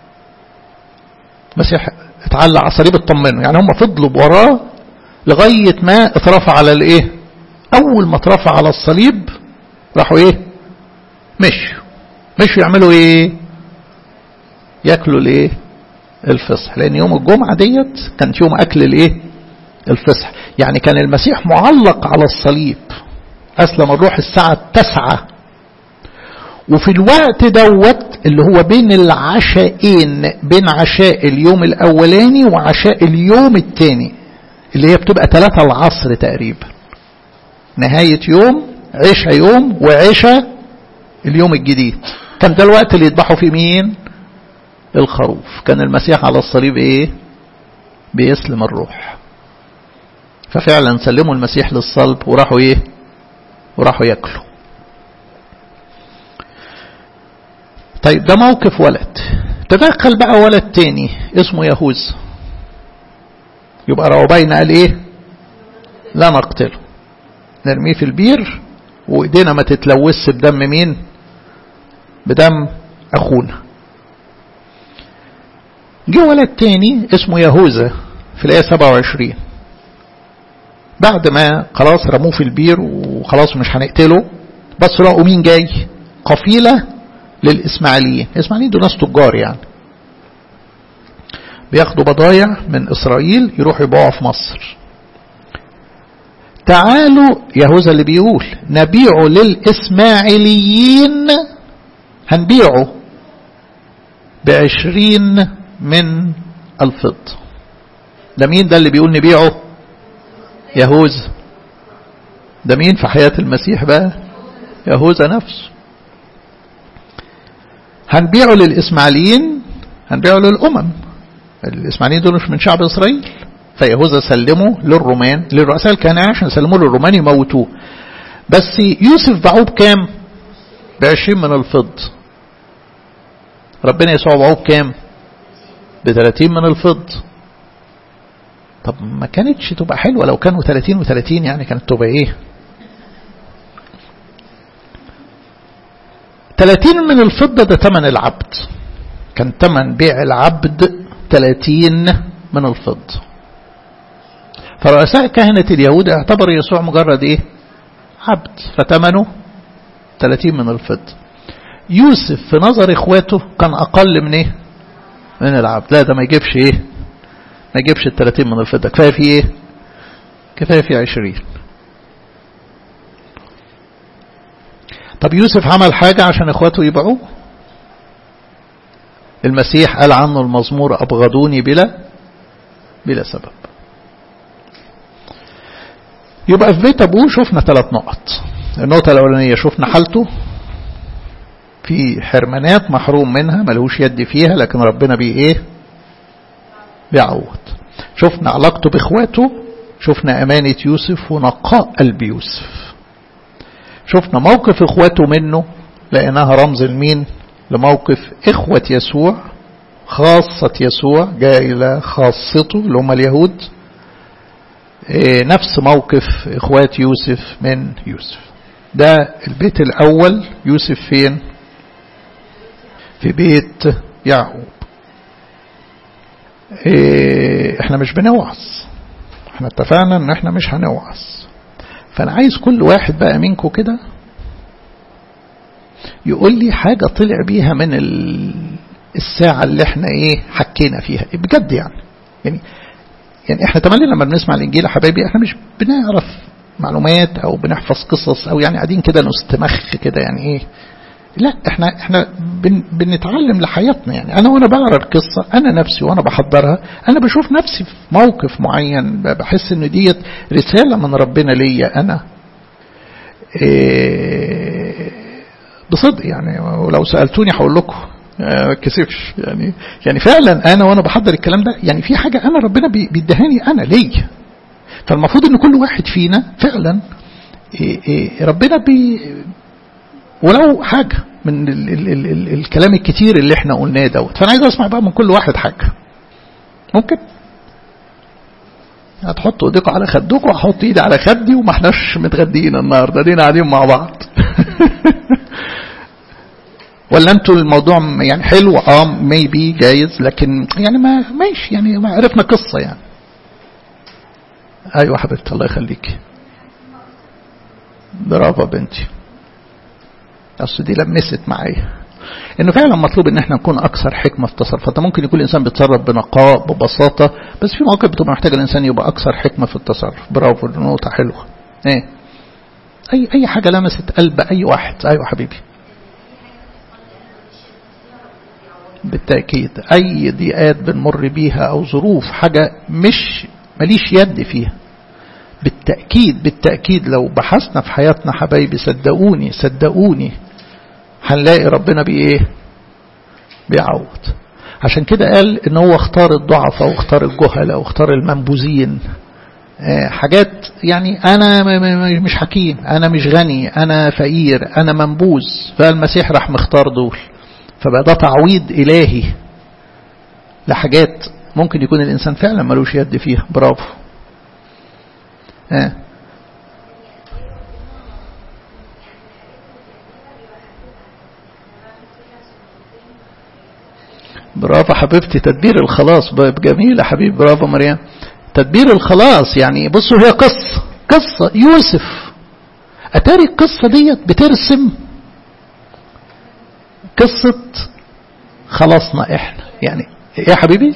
S1: مسيح اتعلق على صليب اطمنوا يعني هم فضلوا وراه لغاية ما اترفع على الايه اول ما اترفع على الصليب راحوا ايه مشوا مشوا يعملوا ايه ياكلوا الايه الفصح لان يوم الجمعة ديت كانت يوم اكل الايه الفصح يعني كان المسيح معلق على الصليب اسلم الروح الساعة تسعة وفي الوقت دوت اللي هو بين العشاءين بين عشاء اليوم الاولاني وعشاء اليوم الثاني اللي هي بتبقى ثلاثة العصر تقريبا نهاية يوم عشاء يوم وعشاء اليوم الجديد كان ده الوقت اللي يذبحوا فيه مين الخروف كان المسيح على الصليب ايه بيسلم الروح ففعلا سلموا المسيح للصلب وراحوا ايه وراحوا ياكلوا طيب ده موقف ولد تدخل بقى ولد تاني اسمه يهوذا يبقى روبين قال ايه لا نقتله نرميه في البير وايدينا ما تتلوث بدم مين بدم اخونا جه ولد تاني اسمه يهوذا في الايه 27 بعد ما خلاص رموه في البير وخلاص مش هنقتله بس لقوا مين جاي قفيله للاسماعيليين الاسماعيليين دول ناس تجار يعني بياخدوا بضايع من إسرائيل يروحوا يبيعوها في مصر تعالوا يهوذا اللي بيقول نبيعه للإسماعيليين هنبيعه بعشرين من الفضة ده مين ده اللي بيقول نبيعه يهوذا ده مين في حياة المسيح بقى يهوذا نفسه هنبيعه للإسماعيليين هنبيعه للأمم الإسماعيليين دول مش من شعب إسرائيل فيهوذا سلموا للرومان للرؤساء الكهنة عشان يسلموه للرومان يموتوه بس يوسف باعوه بكام؟ بعشرين من الفض ربنا يسوع باعوه بكام؟ بثلاثين من الفض طب ما كانتش تبقى حلوة لو كانوا 30 و30 يعني كانت تبقى ايه 30 من الفضة ده تمن العبد كان تمن بيع العبد 30 من الفضة فرؤساء كهنة اليهود اعتبروا يسوع مجرد ايه عبد فتمنه 30 من الفضة يوسف في نظر اخواته كان اقل من ايه من العبد لا ده ما يجيبش ايه ما يجيبش ال 30 من الفضة كفاية في ايه كفاية في 20 طب يوسف عمل حاجة عشان اخواته يبيعوه المسيح قال عنه المزمور أبغضوني بلا بلا سبب يبقى في بيت أبوه شفنا ثلاث نقط النقطة الأولانية شفنا حالته في حرمانات محروم منها ملهوش يد فيها لكن ربنا بيه ايه بيعوض شفنا علاقته باخواته شفنا أمانة يوسف ونقاء قلب يوسف شفنا موقف اخواته منه لأنها رمز المين لموقف إخوة يسوع خاصة يسوع جاء إلى خاصته اللي هم اليهود نفس موقف إخوات يوسف من يوسف ده البيت الأول يوسف فين في بيت يعقوب احنا مش بنوعظ احنا اتفقنا ان احنا مش هنوعظ فانا عايز كل واحد بقى منكم كده يقول لي حاجة طلع بيها من الساعة اللي احنا ايه حكينا فيها بجد يعني يعني يعني احنا تملي لما بنسمع الانجيل يا حبايبي احنا مش بنعرف معلومات او بنحفظ قصص او يعني قاعدين كده نستمخ كده يعني ايه لا احنا احنا بن بنتعلم لحياتنا يعني انا وانا بقرا القصه انا نفسي وانا بحضرها انا بشوف نفسي في موقف معين بحس ان ديت رساله من ربنا ليا انا إيه بصدق يعني ولو سالتوني هقول لكم ما كسفش يعني يعني فعلا انا وانا بحضر الكلام ده يعني في حاجه انا ربنا بيدهاني انا ليا فالمفروض ان كل واحد فينا فعلا إيه إيه ربنا بي ولو حاجة من ال ال ال ال الكلام الكتير اللي احنا قلناه دوت فانا عايز اسمع بقى من كل واحد حاجة ممكن هتحطوا ايديكم على خدكم واحط ايدي على خدي وما احناش متغديين النهارده دينا قاعدين مع بعض ولا انتوا الموضوع يعني حلو اه ميبي جايز لكن يعني ما ماشي يعني ما عرفنا قصه يعني ايوه حبيبتي الله يخليكي برافو بنتي اصل دي لمست معايا انه فعلا مطلوب ان احنا نكون اكثر حكمه في التصرف فانت ممكن يكون الانسان بيتصرف بنقاء ببساطه بس في مواقف بتبقى محتاجه الانسان يبقى اكثر حكمه في التصرف برافو دي نقطه حلوه ايه اي اي حاجه لمست قلب اي واحد ايوه حبيبي بالتاكيد اي ضيقات بنمر بيها او ظروف حاجه مش ماليش يد فيها بالتأكيد بالتأكيد لو بحثنا في حياتنا حبايبي صدقوني صدقوني هنلاقي ربنا بإيه بيعوض عشان كده قال ان هو اختار الضعفاء واختار الجهلاء واختار المنبوذين حاجات يعني انا مش حكيم انا مش غني انا فقير انا منبوذ فالمسيح راح مختار دول فبقى ده تعويض الهي لحاجات ممكن يكون الانسان فعلا ملوش يد فيها برافو ها برافو حبيبتي تدبير الخلاص جميل يا حبيبي برافو مريم تدبير الخلاص يعني بصوا هي قصة قصة يوسف أتاري القصة ديت بترسم قصة خلاصنا احنا يعني يا حبيبي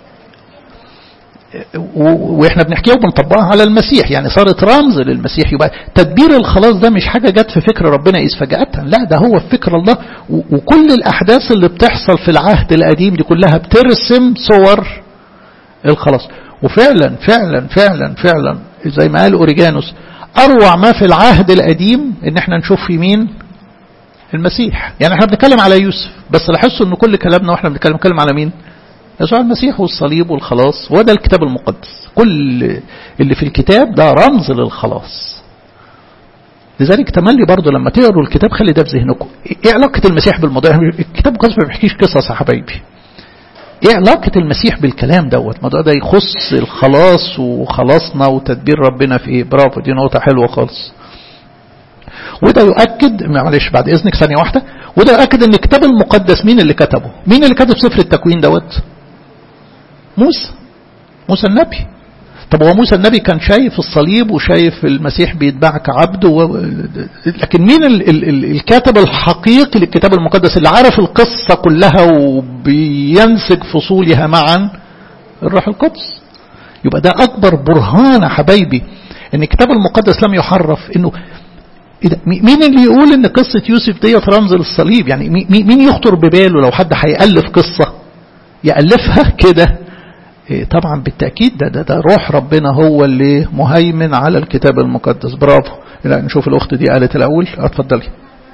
S1: واحنا بنحكيها وبنطبقها على المسيح يعني صارت رمز للمسيح يبقى تدبير الخلاص ده مش حاجه جت في فكر ربنا إذ فجأة لا ده هو في فكر الله وكل الاحداث اللي بتحصل في العهد القديم دي كلها بترسم صور الخلاص وفعلا فعلا فعلا فعلا زي ما قال اوريجانوس اروع ما في العهد القديم ان احنا نشوف في مين المسيح يعني احنا بنتكلم على يوسف بس لاحظوا ان كل كلامنا واحنا بنتكلم بنتكلم على مين يسوع المسيح والصليب والخلاص وده الكتاب المقدس كل اللي في الكتاب ده رمز للخلاص لذلك تملي برضه لما تقروا الكتاب خلي ده في ذهنكم ايه علاقة المسيح بالموضوع الكتاب المقدس ما بيحكيش قصص يا حبايبي ايه علاقة المسيح بالكلام دوت الموضوع ده يخص الخلاص وخلاصنا وتدبير ربنا في ايه برافو دي نقطة حلوة خالص وده يؤكد معلش بعد اذنك ثانية واحدة وده يؤكد ان الكتاب المقدس مين اللي كتبه مين اللي كتب سفر التكوين دوت موسى موسى النبي طب هو موسى النبي كان شايف الصليب وشايف المسيح بيتباع كعبد و... لكن مين ال... ال... ال... الكاتب الحقيقي للكتاب المقدس اللي عارف القصة كلها وبينسج فصولها معا الروح القدس يبقى ده أكبر برهان يا حبايبي ان الكتاب المقدس لم يحرف انه مين اللي يقول ان قصة يوسف ديت رمز للصليب يعني مين يخطر بباله لو حد هيألف قصة يألفها كده طبعا بالتأكيد ده, ده, ده روح ربنا هو اللي مهيمن على الكتاب المقدس برافو لا نشوف الأخت دي قالت الأول اتفضلي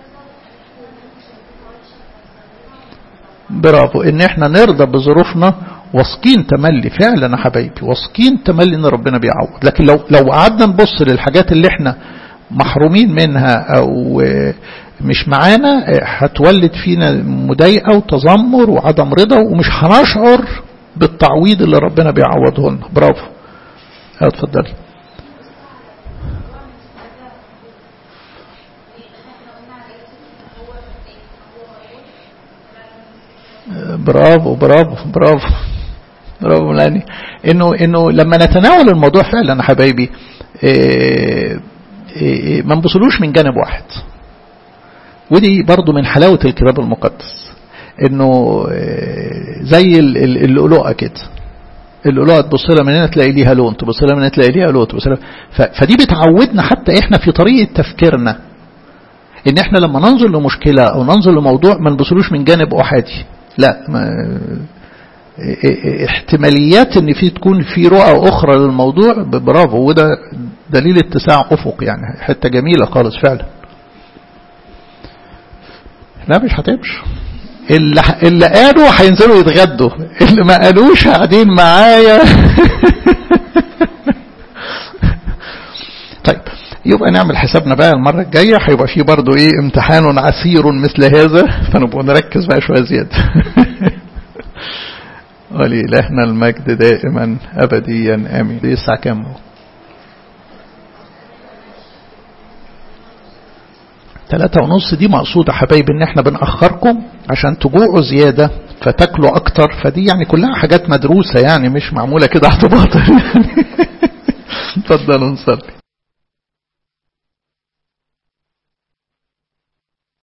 S1: برافو ان احنا نرضى بظروفنا واثقين تملي فعلا يا حبايبي واثقين تملي ان ربنا بيعوض لكن لو لو قعدنا نبص للحاجات اللي احنا محرومين منها او مش معانا هتولد فينا مضايقه وتذمر وعدم رضا ومش هنشعر بالتعويض اللي ربنا بيعوضه لنا برافو اتفضلي برافو برافو برافو برافو لاني انه انه لما نتناول الموضوع فعلا يا حبايبي إيه إيه ما نبصلوش من جانب واحد ودي برضو من حلاوة الكتاب المقدس انه زي اللؤلؤه كده اللؤلؤه تبص لها من هنا تلاقي ليها لون تبص لها من هنا تلاقي ليها لون تبص لها فدي بتعودنا حتى احنا في طريقه تفكيرنا ان احنا لما ننظر لمشكله او ننظر لموضوع ما نبصلوش من جانب احادي لا ما احتماليات ان في تكون في رؤى اخرى للموضوع برافو وده دليل اتساع افق يعني حته جميله خالص فعلا لا مش هتمشي اللي اللي قالوا هينزلوا يتغدوا اللي ما قالوش قاعدين معايا طيب يبقى نعمل حسابنا بقى المرة الجاية هيبقى في برضه ايه امتحان عسير مثل هذا فنبقى نركز بقى شوية زيادة ولإلهنا المجد دائما أبديا آمين دي الساعة كام ثلاثة ونص دي مقصودة حبايب ان احنا بنأخركم عشان تجوعوا زيادة فتاكلوا اكتر فدي يعني كلها حاجات مدروسة يعني مش معمولة كده اعتباطا يعني اتفضلوا نصلي